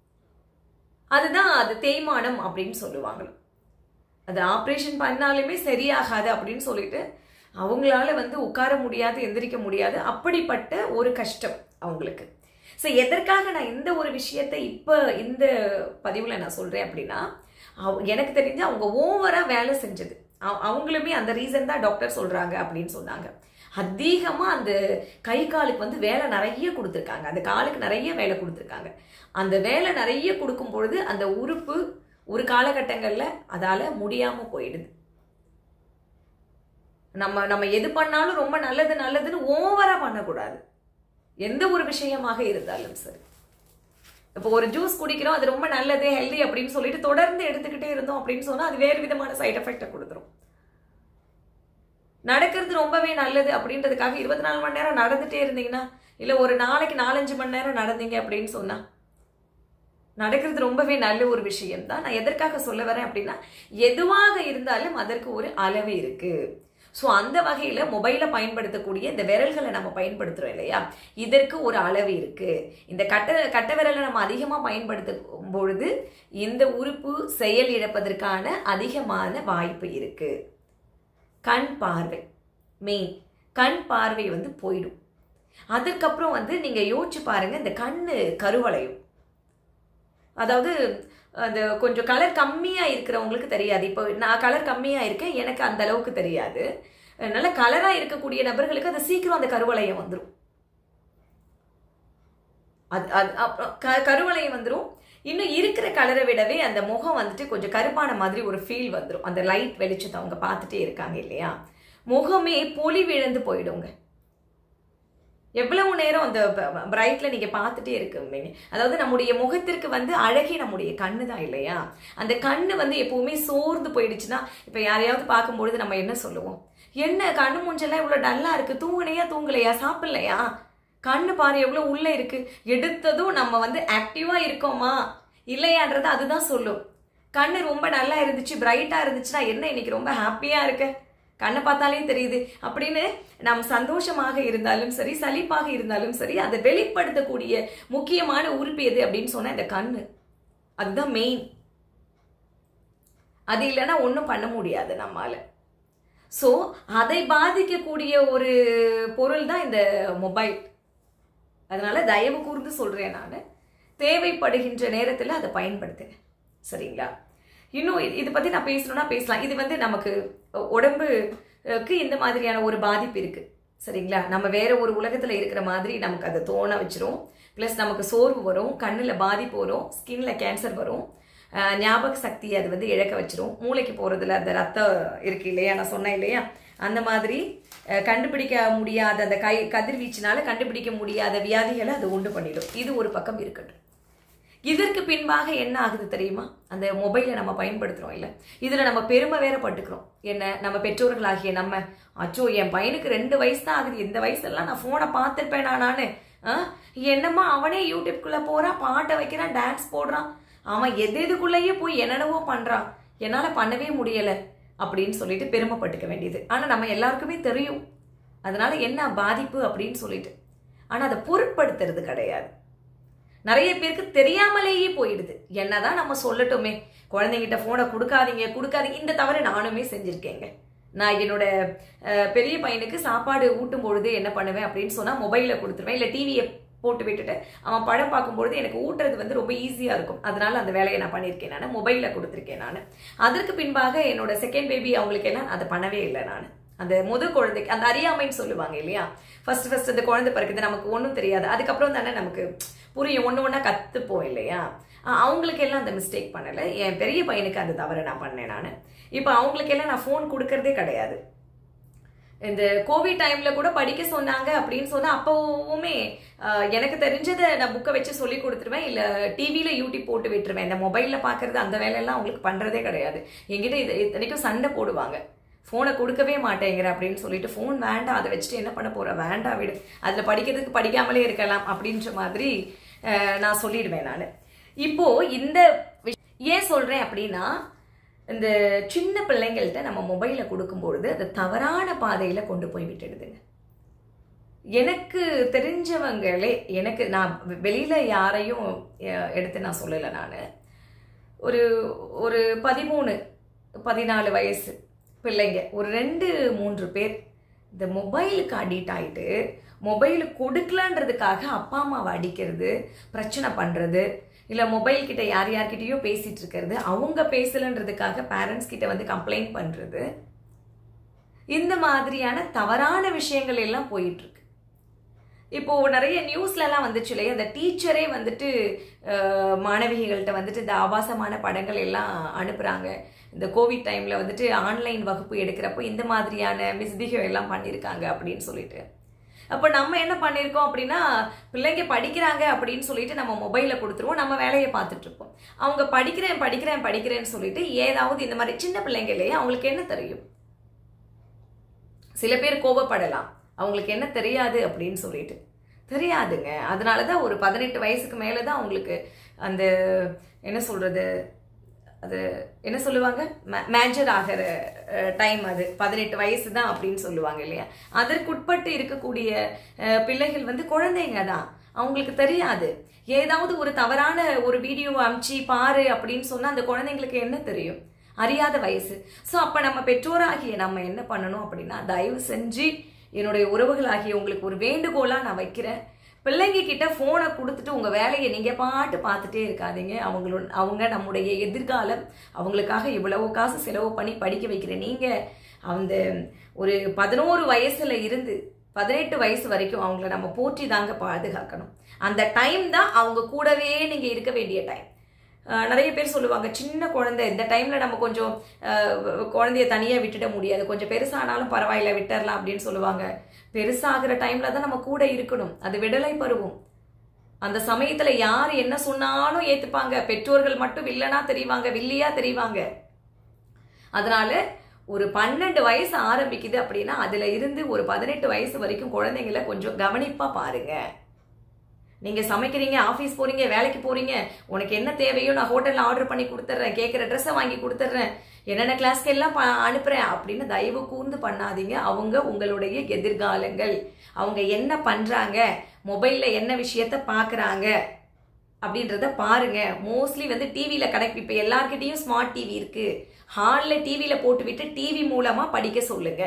அதுதான் அது தேய்மானம் அப்படின்னு சொல்லுவாங்க அது ஆப்ரேஷன் பண்ணாலுமே சரியாகாது அப்படின்னு சொல்லிட்டு அவங்களால வந்து உட்கார முடியாது எந்திரிக்க முடியாது அப்படிப்பட்ட ஒரு கஷ்டம் அவங்களுக்கு ஸோ எதற்காக நான் இந்த ஒரு விஷயத்தை இப்போ இந்த பதிவில் நான் சொல்கிறேன் அப்படின்னா அவ- எனக்கு தெரிஞ்சு அவங்க ஓவராக வேலை செஞ்சது அவ- அவங்களுமே அந்த ரீசன் தான் டாக்டர் சொல்கிறாங்க அப்படின்னு சொன்னாங்க அதிகமாக அந்த கை காலுக்கு வந்து வேலை நிறைய கொடுத்துருக்காங்க அந்த காலுக்கு நிறைய வேலை கொடுத்துருக்காங்க அந்த வேலை நிறைய கொடுக்கும் பொழுது அந்த உறுப்பு ஒரு காலகட்டங்களில் அதால் முடியாமல் போயிடுது நம்ம நம்ம எது பண்ணாலும் ரொம்ப நல்லது நல்லதுன்னு ஓவரா பண்ணக்கூடாது எந்த ஒரு விஷயமாக இருந்தாலும் சரி இப்போ ஒரு ஜூஸ் குடிக்கிறோம் அது ரொம்ப நல்லது ஹெல்தி அப்படின்னு சொல்லிட்டு தொடர்ந்து எடுத்துக்கிட்டே இருந்தோம் அப்படின்னு சொன்னா அது வேறு விதமான சைடு எஃபெக்டை கொடுத்துரும் நடக்கிறது ரொம்பவே நல்லது அப்படின்றதுக்காக இருபத்தி நாலு மணி நேரம் நடந்துட்டே இருந்தீங்கன்னா இல்ல ஒரு நாளைக்கு நாலஞ்சு மணி நேரம் நடந்தீங்க அப்படின்னு சொன்னா நடக்கிறது ரொம்பவே நல்ல ஒரு விஷயம் தான் நான் எதற்காக சொல்ல வரேன் அப்படின்னா எதுவாக இருந்தாலும் அதற்கு ஒரு அளவு இருக்கு ஸோ அந்த வகையில் மொபைலை பயன்படுத்தக்கூடிய இந்த விரல்களை நம்ம பயன்படுத்துகிறோம் இல்லையா இதற்கு ஒரு அளவு இருக்கு இந்த கட்ட கட்ட விரலை நம்ம அதிகமாக பயன்படுத்தும் பொழுது இந்த உறுப்பு செயல் இழப்பதற்கான அதிகமான வாய்ப்பு இருக்கு கண் பார்வை மெயின் கண் பார்வை வந்து போயிடும் அதுக்கப்புறம் வந்து நீங்கள் யோசிச்சு பாருங்க இந்த கண்ணு கருவளையும் அதாவது அந்த கொஞ்சம் கலர் கம்மியாக இருக்கிறவங்களுக்கு தெரியாது இப்போ நான் கலர் கம்மியாக இருக்கேன் எனக்கு அந்த அளவுக்கு தெரியாது நல்ல கலராக இருக்கக்கூடிய நபர்களுக்கு அது சீக்கிரம் அந்த கருவளையம் வந்துடும் அது அது அப்புறம் க கருவளையம் வந்துடும் இன்னும் இருக்கிற கலரை விடவே அந்த முகம் வந்துட்டு கொஞ்சம் கருப்பான மாதிரி ஒரு ஃபீல் வந்துடும் அந்த லைட் வெளிச்சத்தை அவங்க பார்த்துட்டே இருக்காங்க இல்லையா முகமே பொலி விழுந்து போயிடுங்க எவ்வளவு நேரம் அந்த பிரைட்ல நீங்க பார்த்துட்டே இருக்குங்க அதாவது நம்முடைய முகத்திற்கு வந்து அழகே நம்முடைய கண்ணு தான் இல்லையா அந்த கண்ணு வந்து எப்பவுமே சோர்ந்து போயிடுச்சுன்னா இப்ப யாரையாவது பார்க்கும்பொழுது நம்ம என்ன சொல்லுவோம் என்ன கண்ணு மூஞ்செல்லாம் இவ்வளவு டல்லா இருக்கு தூங்குனையா தூங்கலையா சாப்பிடலையா கண்ணு பாரு எவ்வளவு உள்ள இருக்கு எடுத்ததும் நம்ம வந்து ஆக்டிவா இருக்கோமா இல்லையான்றது அதுதான் சொல்லும் கண்ணு ரொம்ப நல்லா இருந்துச்சு பிரைட்டா இருந்துச்சுன்னா என்ன இன்னைக்கு ரொம்ப ஹாப்பியா இருக்க கண்ணை பார்த்தாலே தெரியுது அப்படின்னு நாம் சந்தோஷமாக இருந்தாலும் சரி சலிப்பாக இருந்தாலும் சரி அதை வெளிப்படுத்தக்கூடிய முக்கியமான உறுப்பு எது அப்படின்னு சொன்னா இந்த கண்ணு அதுதான் மெயின் அது இல்லைன்னா ஒன்றும் பண்ண முடியாது நம்மால ஸோ அதை பாதிக்கக்கூடிய ஒரு பொருள் தான் இந்த மொபைல் அதனால தயவு கூர்ந்து சொல்றேன் நான் தேவைப்படுகின்ற நேரத்தில் அதை பயன்படுத்துங்க சரிங்களா இன்னும் இது- இது பத்தி நான் பேசணும்னா பேசலாம் இது வந்து நமக்கு உடம்புக்கு இந்த மாதிரியான ஒரு பாதிப்பு இருக்கு சரிங்களா நம்ம வேற ஒரு உலகத்துல இருக்கிற மாதிரி நமக்கு அதை தோண வச்சிரும் ப்ளஸ் நமக்கு சோர்வு வரும் கண்ணுல பாதிப்பு வரும் ஸ்கின்ல கேன்சர் வரும் அஹ் ஞாபக சக்தி அது வந்து இழக்க வச்சிரும் மூளைக்கு போறதுல அந்த ரத்தம் இருக்கு இல்லையா நான் சொன்னேன் இல்லையா அந்த மாதிரி அஹ், கண்டுபிடிக்க முடியாத அந்த கை கதிர்வீச்சினால கண்டுபிடிக்க முடியாத வியாதிகளை அது உண்டு பண்ணிடும் இது ஒரு பக்கம் இருக்கட்டும் இதற்கு பின்பாக என்ன ஆகுது தெரியுமா அந்த மொபைலை நம்ம பயன்படுத்துறோம் இல்ல இதுல நம்ம பெருமை வேற பட்டுக்கிறோம் என்ன நம்ம பெற்றோர்களாகிய நம்ம அச்சோ என் பையனுக்கு ரெண்டு வயசு தான் ஆகுது இந்த வயசுலாம் நான் போனை பார்த்துருப்பேனா நானு ஆ? என்னம்மா அவனே யூடியூப்குள்ள போறான் பாட்டை வைக்கிறான் டான்ஸ் போடுறான் அவன் எது எதுக்குள்ளேயே போய் என்னென்னவோ பண்றான் என்னால பண்ணவே முடியல அப்படின்னு சொல்லிட்டு பெருமைப்பட்டுக்க வேண்டியது ஆனா நம்ம எல்லாருக்குமே தெரியும் அதனால என்ன பாதிப்பு அப்படின்னு சொல்லிட்டு ஆனா அதை பொருட்படுத்துறது கிடையாது நிறைய பேருக்கு தெரியாமலேயே போயிடுது என்னதான் நம்ம சொல்லட்டுமே குழந்தைங்கிட்ட போனை கொடுக்காதீங்க கொடுக்காதீங்க இந்த தவறு நானுமே செஞ்சிருக்கேங்க நான் என்னோட அஹ், பெரிய பையனுக்கு சாப்பாடு ஊட்டும் பொழுது என்ன பண்ணுவேன் அப்படின்னு சொன்னா மொபைல்ல கொடுத்துருவேன் இல்ல டிவியை போட்டு விட்டுட்டு அவன் படம் பார்க்கும்பொழுது எனக்கு ஊட்டுறது வந்து ரொம்ப ஈஸியா இருக்கும் அதனால அந்த வேலையை நான் பண்ணியிருக்கேன் நான் மொபைல்ல கொடுத்துருக்கேன் நான் அதற்கு பின்பாக என்னோட செகண்ட் பேபி அவங்களுக்கு எல்லாம் அதை பண்ணவே இல்லை நான் அந்த முத குழந்தைக்கு அந்த அறியாமைன்னு சொல்லுவாங்க இல்லையா ஃபர்ஸ்ட் ஃபர்ஸ்ட் அந்த குழந்தை பிறக்குது நமக்கு ஒன்றும் தெரியாது அதுக்கப்புறம் தானே நமக்கு புரியும் ஒன்று ஒன்றா கற்றுப்போம் இல்லையா அஹ் அவங்களுக்கு எல்லாம் அந்த மிஸ்டேக் பண்ணலை என் பெரிய பையனுக்கு அந்த தவறை நான் பண்ணேன் நான் இப்போ அவங்களுக்கு எல்லாம் நான் ஃபோன் கொடுக்கறதே கிடையாது இந்த கோவிட் டைம்ல கூட படிக்க சொன்னாங்க அப்படின்னு சொன்னா அப்பவுமே ஆஹ், எனக்கு தெரிஞ்சதை நான் புக்கை வச்சு சொல்லி கொடுத்துருவேன் இல்ல டிவியில யூடியூப் போட்டு விட்டுருவேன் இந்த மொபைல்ல பாக்குறது அந்த வேலையெல்லாம் அவங்களுக்கு பண்றதே கிடையாது என்கிட்ட இது இத்தனைக்கும் சண்டை போடுவாங்க ஃபோனை கொடுக்கவே மாட்டேங்கிற அப்படின்னு சொல்லிட்டு ஃபோன் வேண்டாம் அதை வச்சுட்டு என்ன பண்ண போற வேண்டாம் விடு அதுல படிக்கிறதுக்கு படிக்காமலே இருக்கலாம் அப்படின்ற மாதிரி ஆஹ், நான் சொல்லிடுவேன் நான் இப்போ இந்த விஷ- ஏன் சொல்றேன் அப்படின்னா இந்த சின்ன பிள்ளைங்கள்ட்ட நம்ம மொபைலை கொடுக்கும்பொழுது அது தவறான பாதையில கொண்டு போய் விட்டுடுதுங்க எனக்கு தெரிஞ்சவங்களே எனக்கு நான் வெ- வெளியில யாரையும் அஹ், எடுத்து நான் சொல்லலை நான் ஒரு ஒரு பதிமூணு பதினாலு வயசு பிள்ளைங்க ஒரு ரெண்டு மூன்று பேர் இந்த மொபைலுக்கு அடிக்ட் ஆயிட்டு மொபைல் கொடுக்கலன்றதுக்காக அப்பா அம்மாவை அடிக்கிறது பிரச்சனை பண்றது இல்ல மொபைல் கிட்ட யார் யார்கிட்டயோ பேசிட்டு இருக்கிறது அவங்க பேசலன்றதுக்காக பேரண்ட்ஸ் கிட்ட வந்து கம்ப்ளைண்ட் பண்றது இந்த மாதிரியான தவறான விஷயங்கள் எல்லாம் போயிட்டு இருக்கு இப்போ நிறைய நியூஸ்ல எல்லாம் வந்துச்சு இல்லையா அந்த டீச்சரே வந்துட்டு அஹ், மாணவிகள்கிட்ட வந்துட்டு இந்த ஆபாசமான படங்கள் எல்லாம் அனுப்புறாங்க இந்த கோவிட் டைம்ல வந்துட்டு ஆன்லைன் வகுப்பு எடுக்கிறப்போ இந்த மாதிரியான மிஸ்பிஹேவ் எல்லாம் பண்ணியிருக்காங்க அப்படின்னு சொல்லிட்டு அப்போ நம்ம என்ன பண்ணியிருக்கோம் அப்படின்னா பிள்ளைங்க படிக்கிறாங்க அப்படின்னு சொல்லிட்டு நம்ம மொபைலில் கொடுத்துருவோம் நம்ம வேலையை பார்த்துட்டு இருப்போம் அவங்க படிக்கிறேன் படிக்கிறேன் படிக்கிறேன்னு சொல்லிட்டு ஏதாவது இந்த மாதிரி சின்ன பிள்ளைங்க இல்லையா அவங்களுக்கு என்ன தெரியும் சில பேர் கோபப்படலாம் அவங்களுக்கு என்ன தெரியாது அப்படின்னு சொல்லிட்டு தெரியாதுங்க அதனால தான் ஒரு பதினெட்டு வயசுக்கு மேலே தான் அவங்களுக்கு அந்த என்ன சொல்றது அது என்ன சொல்லுவாங்க மேஜர் ஆகிற டைம் அது பதினெட்டு வயசு தான் அப்படின்னு சொல்லுவாங்க இல்லையா அதற்குட்பட்டு இருக்கக்கூடிய அஹ், பிள்ளைகள் வந்து குழந்தைங்க தான் அவங்களுக்கு தெரியாது ஏதாவது ஒரு தவறான ஒரு வீடியோ அமிச்சு பாரு அப்படின்னு சொன்னா அந்த குழந்தைங்களுக்கு என்ன தெரியும் அறியாத வயசு ஸோ அப்ப நம்ம பெற்றோராகிய நம்ம என்ன பண்ணணும் அப்படின்னா தயவு செஞ்சு என்னுடைய உறவுகளாகிய உங்களுக்கு ஒரு வேண்டுகோளா நான் வைக்கிறேன் பிள்ளைங்க கிட்ட போனை கொடுத்துட்டு உங்க வேலையை நீங்க பாட்டு பார்த்துட்டே இருக்காதீங்க அவங்களோட அவங்க நம்முடைய எதிர்காலம் அவங்களுக்காக இவ்வளவு காசு செலவு பண்ணி படிக்க வைக்கிற நீங்க அந்த ஒரு பதினோரு வயசுல இருந்து பதினெட்டு வயசு வரைக்கும் அவங்கள நம்ம போற்றி தாங்க பாதுகாக்கணும் அந்த டைம் தான் அவங்க கூடவே நீங்க இருக்க வேண்டிய டைம் அஹ் நிறைய பேர் சொல்லுவாங்க சின்ன குழந்தை இந்த டைம்ல நம்ம கொஞ்சம் அஹ், குழந்தைய தனியா விட்டுட முடியாது கொஞ்சம் பெருசானாலும் பரவாயில்ல விட்டுறலாம் அப்படின்னு சொல்லுவாங்க பெருசாகிற டைம்ல தான் நம்ம கூட இருக்கணும் அது விடலை பருவம் அந்த சமயத்துல யார் என்ன சொன்னாலும் ஏத்துப்பாங்க பெற்றோர்கள் மட்டும் வில்லனா தெரிவாங்க வில்லியா தெரிவாங்க அதனால ஒரு பன்னெண்டு வயசு ஆரம்பிக்குது அப்படின்னா அதுல இருந்து ஒரு பதினெட்டு வயசு வரைக்கும் குழந்தைங்கள கொஞ்சம் கவனிப்பா பாருங்க நீங்க சமைக்கிறீங்க ஆபீஸ் போறீங்க வேலைக்கு போறீங்க உனக்கு என்ன தேவையோ நான் ஹோட்டல்ல ஆர்டர் பண்ணி கொடுத்துட்றேன் கேட்குற ட்ரெஸ்ஸை வாங்கி கொடுத்துட்றேன் என்னென்ன கிளாஸ்க்கு எல்லாம் ப- அனுப்புறேன் அப்படின்னு தயவு கூர்ந்து பண்ணாதீங்க அவங்க உங்களுடைய எதிர்காலங்கள் அவங்க என்ன பண்றாங்க மொபைல்ல என்ன விஷயத்த பாக்குறாங்க அப்படின்றத பாருங்க மோஸ்ட்லி வந்து டிவியில கனெக்ட் இப்போ எல்லார்கிட்டயும் ஸ்மார்ட் டிவி இருக்கு ஹாலில் டிவியில போட்டு விட்டு டிவி மூலமா படிக்க சொல்லுங்க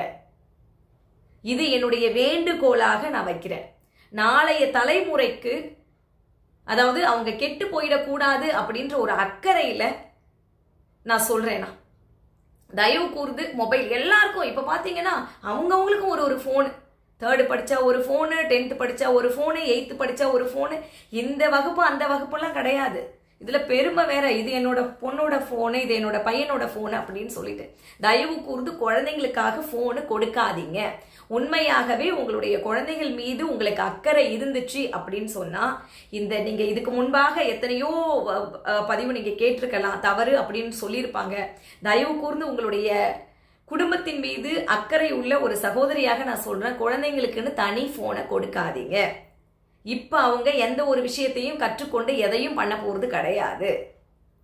இது என்னுடைய வேண்டுகோளாக நான் வைக்கிறேன் நாளைய தலைமுறைக்கு அதாவது அவங்க கெட்டு போயிடக்கூடாது அப்படின்ற ஒரு அக்கறையில நான் சொல்றேனா தயவு கூர்ந்து மொபைல் எல்லாருக்கும் இப்ப பாத்தீங்கன்னா அவங்கவுங்களுக்கும் ஒரு ஒரு ஃபோனு தேர்டு படிச்சா ஒரு ஃபோனு டென்த்து படிச்சா ஒரு ஃபோனு எயித்து படிச்சா ஒரு ஃபோனு இந்த வகுப்பு அந்த வகுப்பெல்லாம் கிடையாது இதுல பெருமை வேற இது என்னோட பொண்ணோட ஃபோனு இது என்னோட பையனோட ஃபோனு அப்படின்னு சொல்லிட்டு தயவு கூர்ந்து குழந்தைங்களுக்காக ஃபோனு கொடுக்காதீங்க உண்மையாகவே உங்களுடைய குழந்தைகள் மீது உங்களுக்கு அக்கறை இருந்துச்சு அப்படின்னு சொன்னா இந்த நீங்க இதுக்கு முன்பாக எத்தனையோ அஹ், அஹ், பதிவு நீங்க கேட்டிருக்கலாம் தவறு அப்படின்னு சொல்லியிருப்பாங்க தயவு கூர்ந்து உங்களுடைய குடும்பத்தின் மீது அக்கறை உள்ள ஒரு சகோதரியாக நான் சொல்றேன் குழந்தைங்களுக்குன்னு தனி போனை கொடுக்காதீங்க இப்ப அவங்க எந்த ஒரு விஷயத்தையும் கற்றுக்கொண்டு எதையும் பண்ண போறது கிடையாது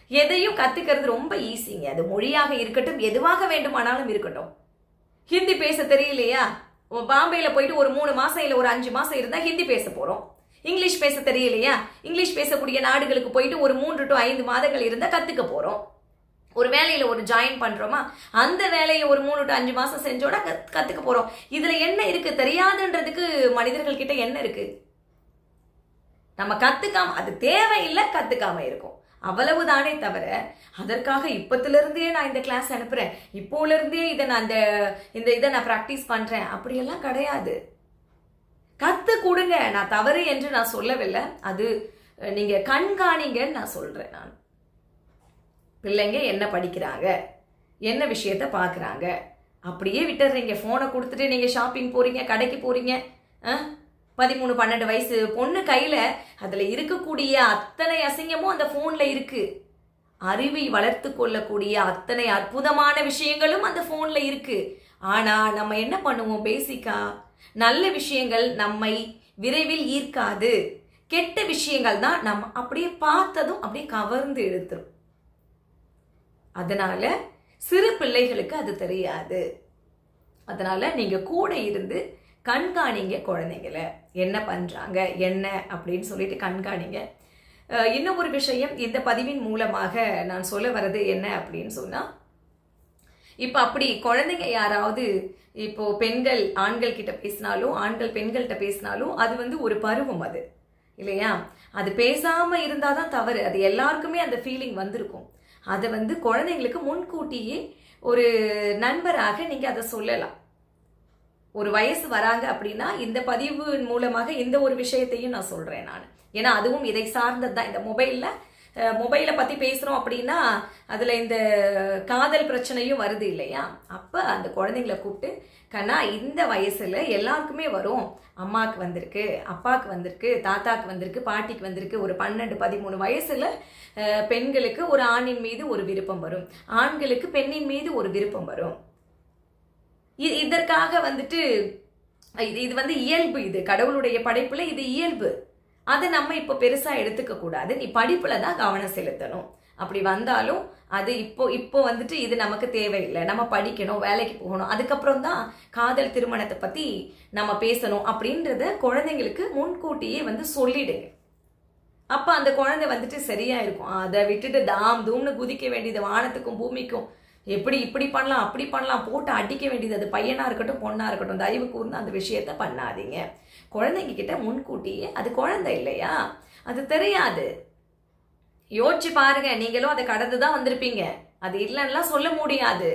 எதையும் கத்துக்கிறது ரொம்ப ஈஸிங்க அது மொழியாக இருக்கட்டும் எதுவாக வேண்டுமானாலும் இருக்கட்டும் ஹிந்தி பேச தெரியலையா பாம்பேல போயிட்டு ஒரு மூணு மாசம் இல்ல ஒரு அஞ்சு மாசம் இருந்தா ஹிந்தி பேச போறோம் இங்கிலீஷ் பேச தெரியலையா இங்கிலீஷ் பேசக்கூடிய நாடுகளுக்கு போயிட்டு ஒரு மூன்று டு ஐந்து மாதங்கள் இருந்தா கத்துக்க போறோம் ஒரு வேலையில ஒரு ஜாயின் பண்றோமா அந்த வேலையை ஒரு மூணு டு அஞ்சு மாசம் செஞ்சோட கத்- கத்துக்க போறோம் இதுல என்ன இருக்கு தெரியாதுன்றதுக்கு மனிதர்கள் கிட்ட என்ன இருக்கு நம்ம கத்துக்காம அது தேவையில்லை கத்துக்காம இருக்கும் அவ்வளவுதானே தவிர அதற்காக இப்பத்துல இருந்தே நான் இந்த கிளாஸ் அனுப்புறேன் இப்போல இருந்தே இதை நான் இந்த இந்த இதை நான் ப்ராக்டிஸ் பண்றேன் அப்படியெல்லாம் கிடையாது கத்து கொடுங்க நான் தவறு என்று நான் சொல்லவில்லை அது அஹ், நீங்க கண்காணிங்கன்னு நான் சொல்றேன் நான் பிள்ளைங்க என்ன படிக்கிறாங்க என்ன விஷயத்த பார்க்குறாங்க அப்படியே விட்டுறீங்க ஃபோனை கொடுத்துட்டு நீங்கள் ஷாப்பிங் போறீங்க கடைக்கு போறீங்க ஆ? பதிமூணு பன்னெண்டு வயசு பொண்ணு கையில் அதில் இருக்கக்கூடிய அத்தனை அசிங்கமும் அந்த ஃபோனில் இருக்கு அறிவை வளர்த்து கொள்ளக்கூடிய அத்தனை அற்புதமான விஷயங்களும் அந்த ஃபோனில் இருக்கு ஆனால் நம்ம என்ன பண்ணுவோம் பேசிக்கா நல்ல விஷயங்கள் நம்மை விரைவில் ஈர்க்காது கெட்ட விஷயங்கள் தான் நம்ம அப்படியே பார்த்ததும் அப்படியே கவர்ந்து இழுத்துரும் அதனால சிறு பிள்ளைகளுக்கு அது தெரியாது அதனால நீங்க கூட இருந்து கண்காணிங்க குழந்தைங்கள என்ன பண்றாங்க என்ன அப்படின்னு சொல்லிட்டு கண்காணிங்க அஹ் இன்னும் ஒரு விஷயம் இந்த பதிவின் மூலமாக நான் சொல்ல வர்றது என்ன அப்படின்னு சொன்னா இப்போ அப்படி குழந்தைங்க யாராவது இப்போ பெண்கள் ஆண்கள் கிட்ட பேசினாலும் ஆண்கள் பெண்கள்கிட்ட பேசினாலும் அது வந்து ஒரு பருவம் அது இல்லையா அது பேசாம இருந்தாதான் தவறு அது எல்லாருக்குமே அந்த ஃபீலிங் வந்திருக்கும் அதை வந்து குழந்தைங்களுக்கு முன்கூட்டியே ஒரு நண்பராக நீங்க அதை சொல்லலாம் ஒரு வயசு வராங்க அப்படின்னா இந்த பதிவு மூலமாக இந்த ஒரு விஷயத்தையும் நான் சொல்றேன் நான் ஏன்னா அதுவும் இதை சார்ந்தது தான் இந்த மொபைல்ல மொபைலை பத்தி பேசுறோம் அப்படின்னா அதுல இந்த காதல் பிரச்சனையும் வருது இல்லையா அப்ப அந்த குழந்தைங்களை கூப்பிட்டு கண்ணா இந்த வயசுல எல்லாருக்குமே வரும் அம்மாவுக்கு வந்திருக்கு அப்பாவுக்கு வந்திருக்கு தாத்தாக்கு வந்திருக்கு பாட்டிக்கு வந்திருக்கு ஒரு பன்னெண்டு பதிமூணு வயசுல அஹ், பெண்களுக்கு ஒரு ஆணின் மீது ஒரு விருப்பம் வரும் ஆண்களுக்கு பெண்ணின் மீது ஒரு விருப்பம் வரும் இ- இதற்காக வந்துட்டு இது இது வந்து இயல்பு இது கடவுளுடைய படைப்புல இது இயல்பு அதை நம்ம இப்போ பெருசா எடுத்துக்க கூடாது நீ படிப்புல தான் கவனம் செலுத்தணும் அப்படி வந்தாலும் அது இப்போ இப்போ வந்துட்டு இது நமக்கு தேவையில்லை நம்ம படிக்கணும் வேலைக்கு போகணும் அதுக்கப்புறம் தான் காதல் திருமணத்தை பத்தி நம்ம பேசணும் அப்படின்றத குழந்தைங்களுக்கு முன்கூட்டியே வந்து சொல்லிடுங்க அப்ப அந்த குழந்தை வந்துட்டு சரியா இருக்கும் அதை விட்டுட்டு தாம் தூம்னு குதிக்க வேண்டியது வானத்துக்கும் பூமிக்கும் எப்படி இப்படி பண்ணலாம் அப்படி பண்ணலாம் போட்டு அடிக்க வேண்டியது அது பையனா இருக்கட்டும் பொண்ணா இருக்கட்டும் தயவு கூர்ந்து அந்த விஷயத்த பண்ணாதீங்க குழந்தைங்க கிட்ட முன்கூட்டியே அது குழந்தை இல்லையா அது தெரியாது யோசிச்சு பாருங்க நீங்களும் அதை கடந்து தான் வந்திருப்பீங்க அது இல்லைன்னா சொல்ல முடியாது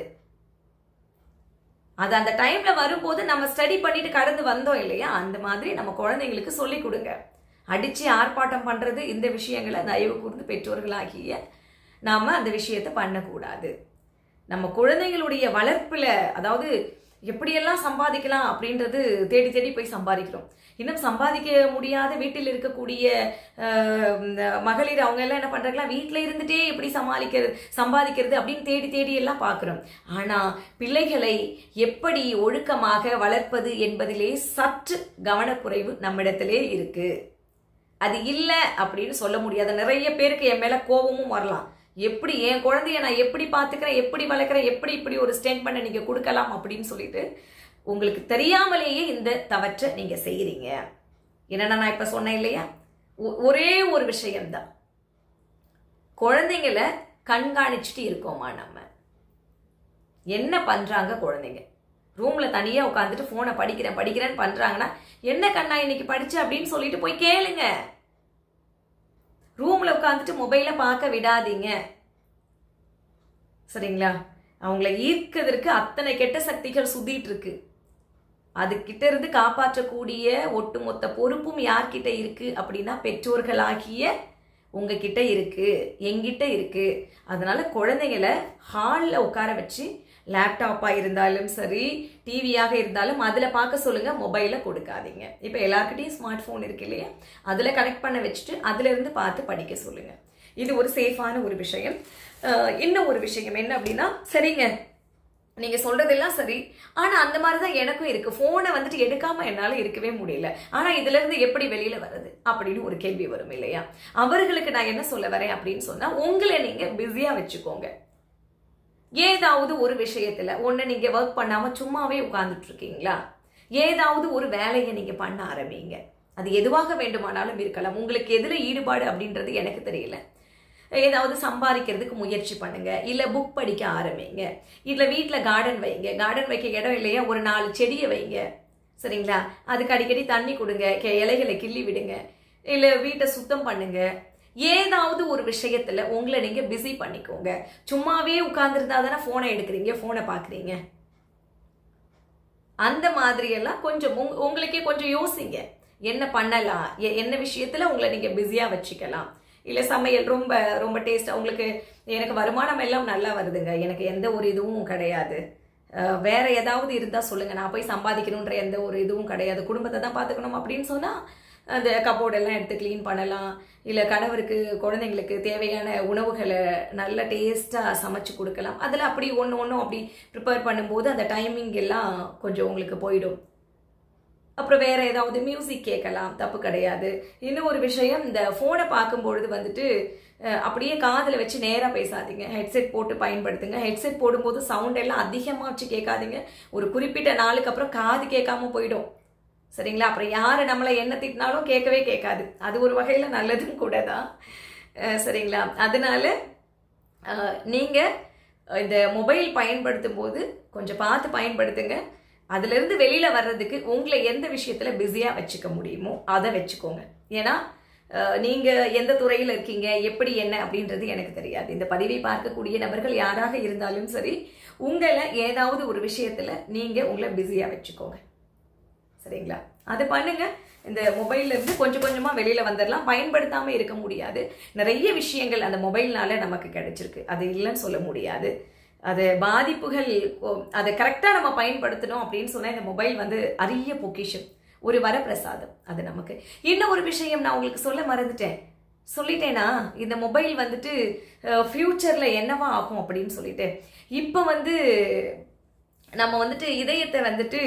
அது அந்த டைம்ல வரும்போது நம்ம ஸ்டடி பண்ணிட்டு கடந்து வந்தோம் இல்லையா அந்த மாதிரி நம்ம குழந்தைங்களுக்கு சொல்லி கொடுங்க அடிச்சு ஆர்ப்பாட்டம் பண்றது இந்த விஷயங்களை தயவு கூர்ந்து பெற்றோர்களாகிய நாம அந்த விஷயத்தை பண்ணக்கூடாது நம்ம குழந்தைகளுடைய வளர்ப்புல அதாவது எப்படியெல்லாம் சம்பாதிக்கலாம் அப்படின்றது தேடி தேடி போய் சம்பாதிக்கிறோம் இன்னும் சம்பாதிக்க முடியாத வீட்டில் இருக்கக்கூடிய அஹ், இந்த மகளிர் அவங்க எல்லாம் என்ன பண்றாங்களா வீட்டில் இருந்துட்டே எப்படி சமாளிக்கிறது சம்பாதிக்கிறது அப்படின்னு தேடி தேடி எல்லாம் பார்க்குறோம் ஆனா பிள்ளைகளை எப்படி ஒழுக்கமாக வளர்ப்பது என்பதிலே சற்று கவனக்குறைவு நம்மிடத்திலே இருக்கு அது இல்லை அப்படின்னு சொல்ல முடியாது நிறைய பேருக்கு என் மேல கோபமும் வரலாம் எப்படி என் குழந்தைய நான் எப்படி பார்த்துக்கிறேன் எப்படி வளர்க்குறேன் எப்படி இப்படி ஒரு ஸ்டெண்ட் பண்ண நீங்க கொடுக்கலாம் அப்படின்னு சொல்லிட்டு உங்களுக்கு தெரியாமலேயே இந்த தவற்றை நீங்க செய்யறீங்க என்னன்னா நான் இப்ப சொன்னேன் இல்லையா ஒ- ஒரே ஒரு விஷயம்தான் குழந்தைங்களை கண்காணிச்சுட்டு இருக்கோமா நம்ம என்ன பண்றாங்க குழந்தைங்க ரூம்ல தனியா உட்காந்துட்டு போனை படிக்கிறேன் படிக்கிறேன்னு பண்றாங்கன்னா என்ன கண்ணா இன்னைக்கு படிச்ச அப்படின்னு சொல்லிட்டு போய் கேளுங்க ரூம்ல உட்காந்துட்டு மொபைலை பார்க்க விடாதீங்க சரிங்களா அவங்கள ஈர்க்கிறதுக்கு அத்தனை கெட்ட சக்திகள் சுத்திட்டு இருக்கு அது கிட்ட இருந்து காப்பாற்றக்கூடிய ஒட்டுமொத்த பொறுப்பும் யார்கிட்ட இருக்கு அப்படின்னா பெற்றோர்களாகிய உங்ககிட்ட இருக்கு எங்கிட்ட இருக்கு அதனால குழந்தைங்களை ஹாலில் உட்கார வச்சு லேப்டாப்பாக இருந்தாலும் சரி டிவியாக இருந்தாலும் அதில் பார்க்க சொல்லுங்க மொபைலை கொடுக்காதீங்க இப்போ எல்லாருக்கிட்டையும் ஸ்மார்ட் ஃபோன் இருக்கு இல்லையா அதில் கனெக்ட் பண்ண வச்சுட்டு அதுல இருந்து பார்த்து படிக்க சொல்லுங்க இது ஒரு சேஃபான ஒரு விஷயம் அஹ் இன்னும் ஒரு விஷயம் என்ன அப்படின்னா சரிங்க நீங்க சொல்றதெல்லாம் சரி ஆனா அந்த மாதிரி தான் எனக்கும் இருக்கு போனை வந்துட்டு எடுக்காம என்னால இருக்கவே முடியல ஆனா இதுல இருந்து எப்படி வெளியில வர்றது அப்படின்னு ஒரு கேள்வி வரும் இல்லையா அவர்களுக்கு நான் என்ன சொல்ல வரேன் அப்படின்னு சொன்னா உங்களை நீங்க பிஸியா வச்சுக்கோங்க ஏதாவது ஒரு விஷயத்துல ஒண்ணு நீங்க ஒர்க் பண்ணாம சும்மாவே உட்கார்ந்துட்டு இருக்கீங்களா ஏதாவது ஒரு வேலையை நீங்க பண்ண ஆரம்பிங்க அது எதுவாக வேண்டுமானாலும் இருக்கலாம் உங்களுக்கு எதுல ஈடுபாடு அப்படின்றது எனக்கு தெரியல ஏதாவது சம்பாதிக்கிறதுக்கு முயற்சி பண்ணுங்க இல்ல புக் படிக்க ஆரம்பிங்க இல்ல வீட்ல கார்டன் வைங்க கார்டன் வைக்க இடம் இல்லையா ஒரு நாலு செடியை வைங்க சரிங்களா அதுக்கு அடிக்கடி தண்ணி கொடுங்க கே- இலைகளை கிள்ளி விடுங்க இல்ல வீட்டை சுத்தம் பண்ணுங்க ஏதாவது ஒரு விஷயத்துல உங்களை நீங்க பிஸி பண்ணிக்கோங்க சும்மாவே உட்கார்ந்துருந்தா தானே போனை எடுக்கிறீங்க போனை பாக்குறீங்க அந்த மாதிரி எல்லாம் கொஞ்சம் உங்க- உங்களுக்கே கொஞ்சம் யோசிங்க என்ன பண்ணலாம் எ- என்ன விஷயத்துல உங்களை நீங்க பிஸியா வச்சுக்கலாம் இல்ல சமையல் ரொம்ப ரொம்ப டேஸ்டா உங்களுக்கு எனக்கு வருமானம் எல்லாம் நல்லா வருதுங்க எனக்கு எந்த ஒரு இதுவும் கிடையாது அஹ், வேற ஏதாவது இருந்தா சொல்லுங்க நான் போய் சம்பாதிக்கணுன்ற எந்த ஒரு இதுவும் கிடையாது குடும்பத்தை தான் பாத்துக்கணும் அப்படின்னு சொன்னா அந்த கபோர்ட் எல்லாம் எடுத்து க்ளீன் பண்ணலாம் இல்ல கணவருக்கு குழந்தைங்களுக்கு தேவையான உணவுகளை நல்ல டேஸ்டா சமைச்சு கொடுக்கலாம் அதுல அப்படி ஒன்று ஒன்றும் அப்படி ப்ரிப்பேர் பண்ணும்போது அந்த டைமிங் எல்லாம் கொஞ்சம் உங்களுக்கு போயிடும் அப்புறம் வேற ஏதாவது மியூசிக் கேட்கலாம் தப்பு கிடையாது இன்னும் ஒரு விஷயம் இந்த ஃபோனை பார்க்கும்பொழுது வந்துட்டு அஹ், அப்படியே காதில் வச்சு நேராக பேசாதீங்க ஹெட்செட் போட்டு பயன்படுத்துங்க ஹெட்செட் போடும்போது சவுண்ட் எல்லாம் அதிகமாக வச்சு கேட்காதீங்க ஒரு குறிப்பிட்ட நாளுக்கு அப்புறம் காது கேட்காம போயிடும் சரிங்களா அப்புறம் யார் நம்மளை என்ன திட்டினாலும் கேட்கவே கேட்காது அது ஒரு வகையில் நல்லதும் கூட தான் அஹ், சரிங்களா அதனால அஹ், நீங்க இந்த மொபைல் பயன்படுத்தும் போது கொஞ்சம் பார்த்து பயன்படுத்துங்க அதுல இருந்து வெளியில வர்றதுக்கு உங்களை எந்த விஷயத்துல பிஸியா வச்சுக்க முடியுமோ அதை வச்சுக்கோங்க ஏன்னா அஹ், நீங்க எந்த துறையில இருக்கீங்க எப்படி என்ன அப்படின்றது எனக்கு தெரியாது இந்த பதிவை பார்க்கக்கூடிய நபர்கள் யாராக இருந்தாலும் சரி உங்களை ஏதாவது ஒரு விஷயத்துல நீங்க உங்களை பிஸியா வச்சுக்கோங்க சரிங்களா அது பண்ணுங்க இந்த மொபைல்ல இருந்து கொஞ்சம் கொஞ்சமா வெளியில வந்துடலாம் பயன்படுத்தாம இருக்க முடியாது நிறைய விஷயங்கள் அந்த மொபைல்னால நமக்கு கிடைச்சிருக்கு அது இல்லைன்னு சொல்ல முடியாது அது பாதிப்புகள் ஓ- அதை கரெக்டா நம்ம பயன்படுத்தணும் அப்படின்னு சொன்னா இந்த மொபைல் வந்து அரிய பொக்கிஷம் ஒரு வரப்பிரசாதம் அது நமக்கு இன்னும் ஒரு விஷயம் நான் உங்களுக்கு சொல்ல மறந்துட்டேன் சொல்லிட்டேனா இந்த மொபைல் வந்துட்டு ஃபியூச்சர்ல என்னவா ஆகும் அப்படின்னு சொல்லிட்டு இப்போ வந்து நம்ம வந்துட்டு இதயத்தை வந்துட்டு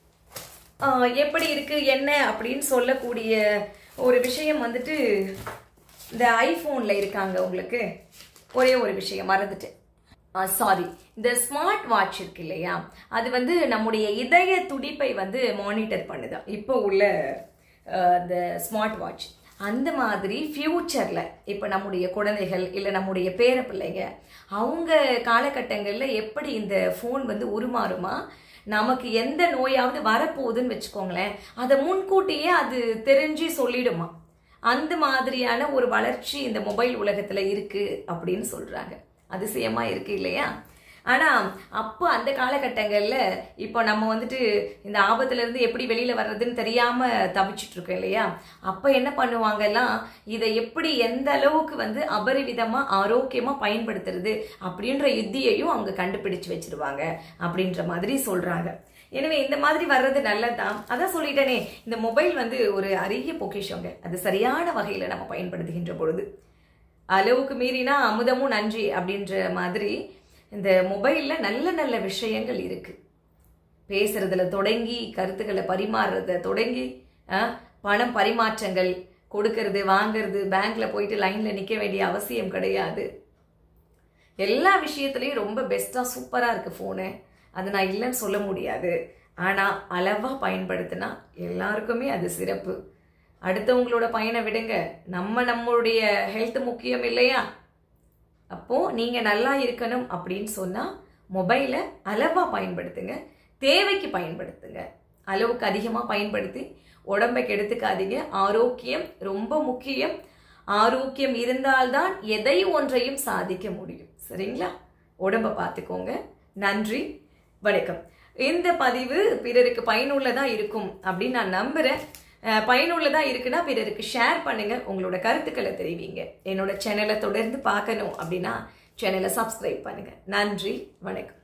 ஆஹ், எப்படி இருக்கு என்ன அப்படின்னு சொல்லக்கூடிய ஒரு விஷயம் வந்துட்டு இந்த ஐஃபோனில் இருக்காங்க உங்களுக்கு ஒரே ஒரு விஷயம் மறந்துட்டேன் சாரி இந்த ஸ்மார்ட் வாட்ச் இருக்கு இல்லையா அது வந்து நம்முடைய இதய துடிப்பை வந்து மானிட்டர் பண்ணுதா இப்போ உள்ள அஹ், இந்த ஸ்மார்ட் வாட்ச் அந்த மாதிரி ஃப்யூச்சரில் இப்போ நம்முடைய குழந்தைகள் இல்லை நம்முடைய பேர பிள்ளைங்க அவங்க காலகட்டங்களில் எப்படி இந்த ஃபோன் வந்து உருமாறுமா நமக்கு எந்த நோயாவது வரப்போகுதுன்னு வச்சுக்கோங்களேன் அதை முன்கூட்டியே அது தெரிஞ்சு சொல்லிடுமா அந்த மாதிரியான ஒரு வளர்ச்சி இந்த மொபைல் உலகத்துல இருக்கு அப்படின்னு சொல்றாங்க அதிசயமா இருக்கு இல்லையா ஆனா அப்போ அந்த காலகட்டங்கள்ல இப்போ நம்ம வந்துட்டு இந்த ஆபத்துல இருந்து எப்படி வெளியில வர்றதுன்னு தெரியாம தவிச்சிட்டு இருக்கோம் இல்லையா அப்ப என்ன பண்ணுவாங்கலாம் இதை எப்படி எந்த அளவுக்கு வந்து அபரிவிதமா ஆரோக்கியமா பயன்படுத்துறது அப்படின்ற யுத்தியையும் அவங்க கண்டுபிடிச்சு வச்சிருவாங்க அப்படின்ற மாதிரி சொல்றாங்க எனவே இந்த மாதிரி வர்றது நல்லதுதான் அதான் சொல்லிட்டேனே இந்த மொபைல் வந்து ஒரு அரிய பொக்கிஷங்க அது சரியான வகையில நம்ம பயன்படுத்துகின்ற பொழுது அளவுக்கு மீறினா அமுதமும் நன்றி அப்படின்ற மாதிரி இந்த மொபைல்ல நல்ல நல்ல விஷயங்கள் இருக்கு பேசுறதுல தொடங்கி கருத்துக்களை பரிமாறுறத தொடங்கி அஹ், பணம் பரிமாற்றங்கள் கொடுக்கறது வாங்குறது பேங்க்ல போயிட்டு லைன்ல நிக்க வேண்டிய அவசியம் கிடையாது எல்லா விஷயத்துலயும் ரொம்ப பெஸ்டா சூப்பரா இருக்கு ஃபோனு அது நான் இல்லைன்னு சொல்ல முடியாது ஆனா அளவா பயன்படுத்தினா எல்லாருக்குமே அது சிறப்பு அடுத்தவங்களோட பயனை விடுங்க நம்ம நம்மளுடைய ஹெல்த் முக்கியம் இல்லையா அப்போ நீங்க நல்லா இருக்கணும் அப்படின்னு சொன்னா மொபைலை அளவா பயன்படுத்துங்க தேவைக்கு பயன்படுத்துங்க அளவுக்கு அதிகமா பயன்படுத்தி உடம்பை கெடுத்துக்காதீங்க ஆரோக்கியம் ரொம்ப முக்கியம் ஆரோக்கியம் இருந்தால்தான் எதை ஒன்றையும் சாதிக்க முடியும் சரிங்களா உடம்ப பார்த்துக்கோங்க நன்றி வணக்கம் இந்த பதிவு பிறருக்கு பயனுள்ளதா இருக்கும் அப்படின்னு நான் நம்புறேன் அஹ், பயனுள்ளதா இருக்குன்னா பிறருக்கு ஷேர் பண்ணுங்க உங்களோட கருத்துக்களை தெரிவிங்க என்னோட சேனலை தொடர்ந்து பார்க்கணும் அப்படின்னா சேனலை சப்ஸ்கிரைப் பண்ணுங்க நன்றி வணக்கம்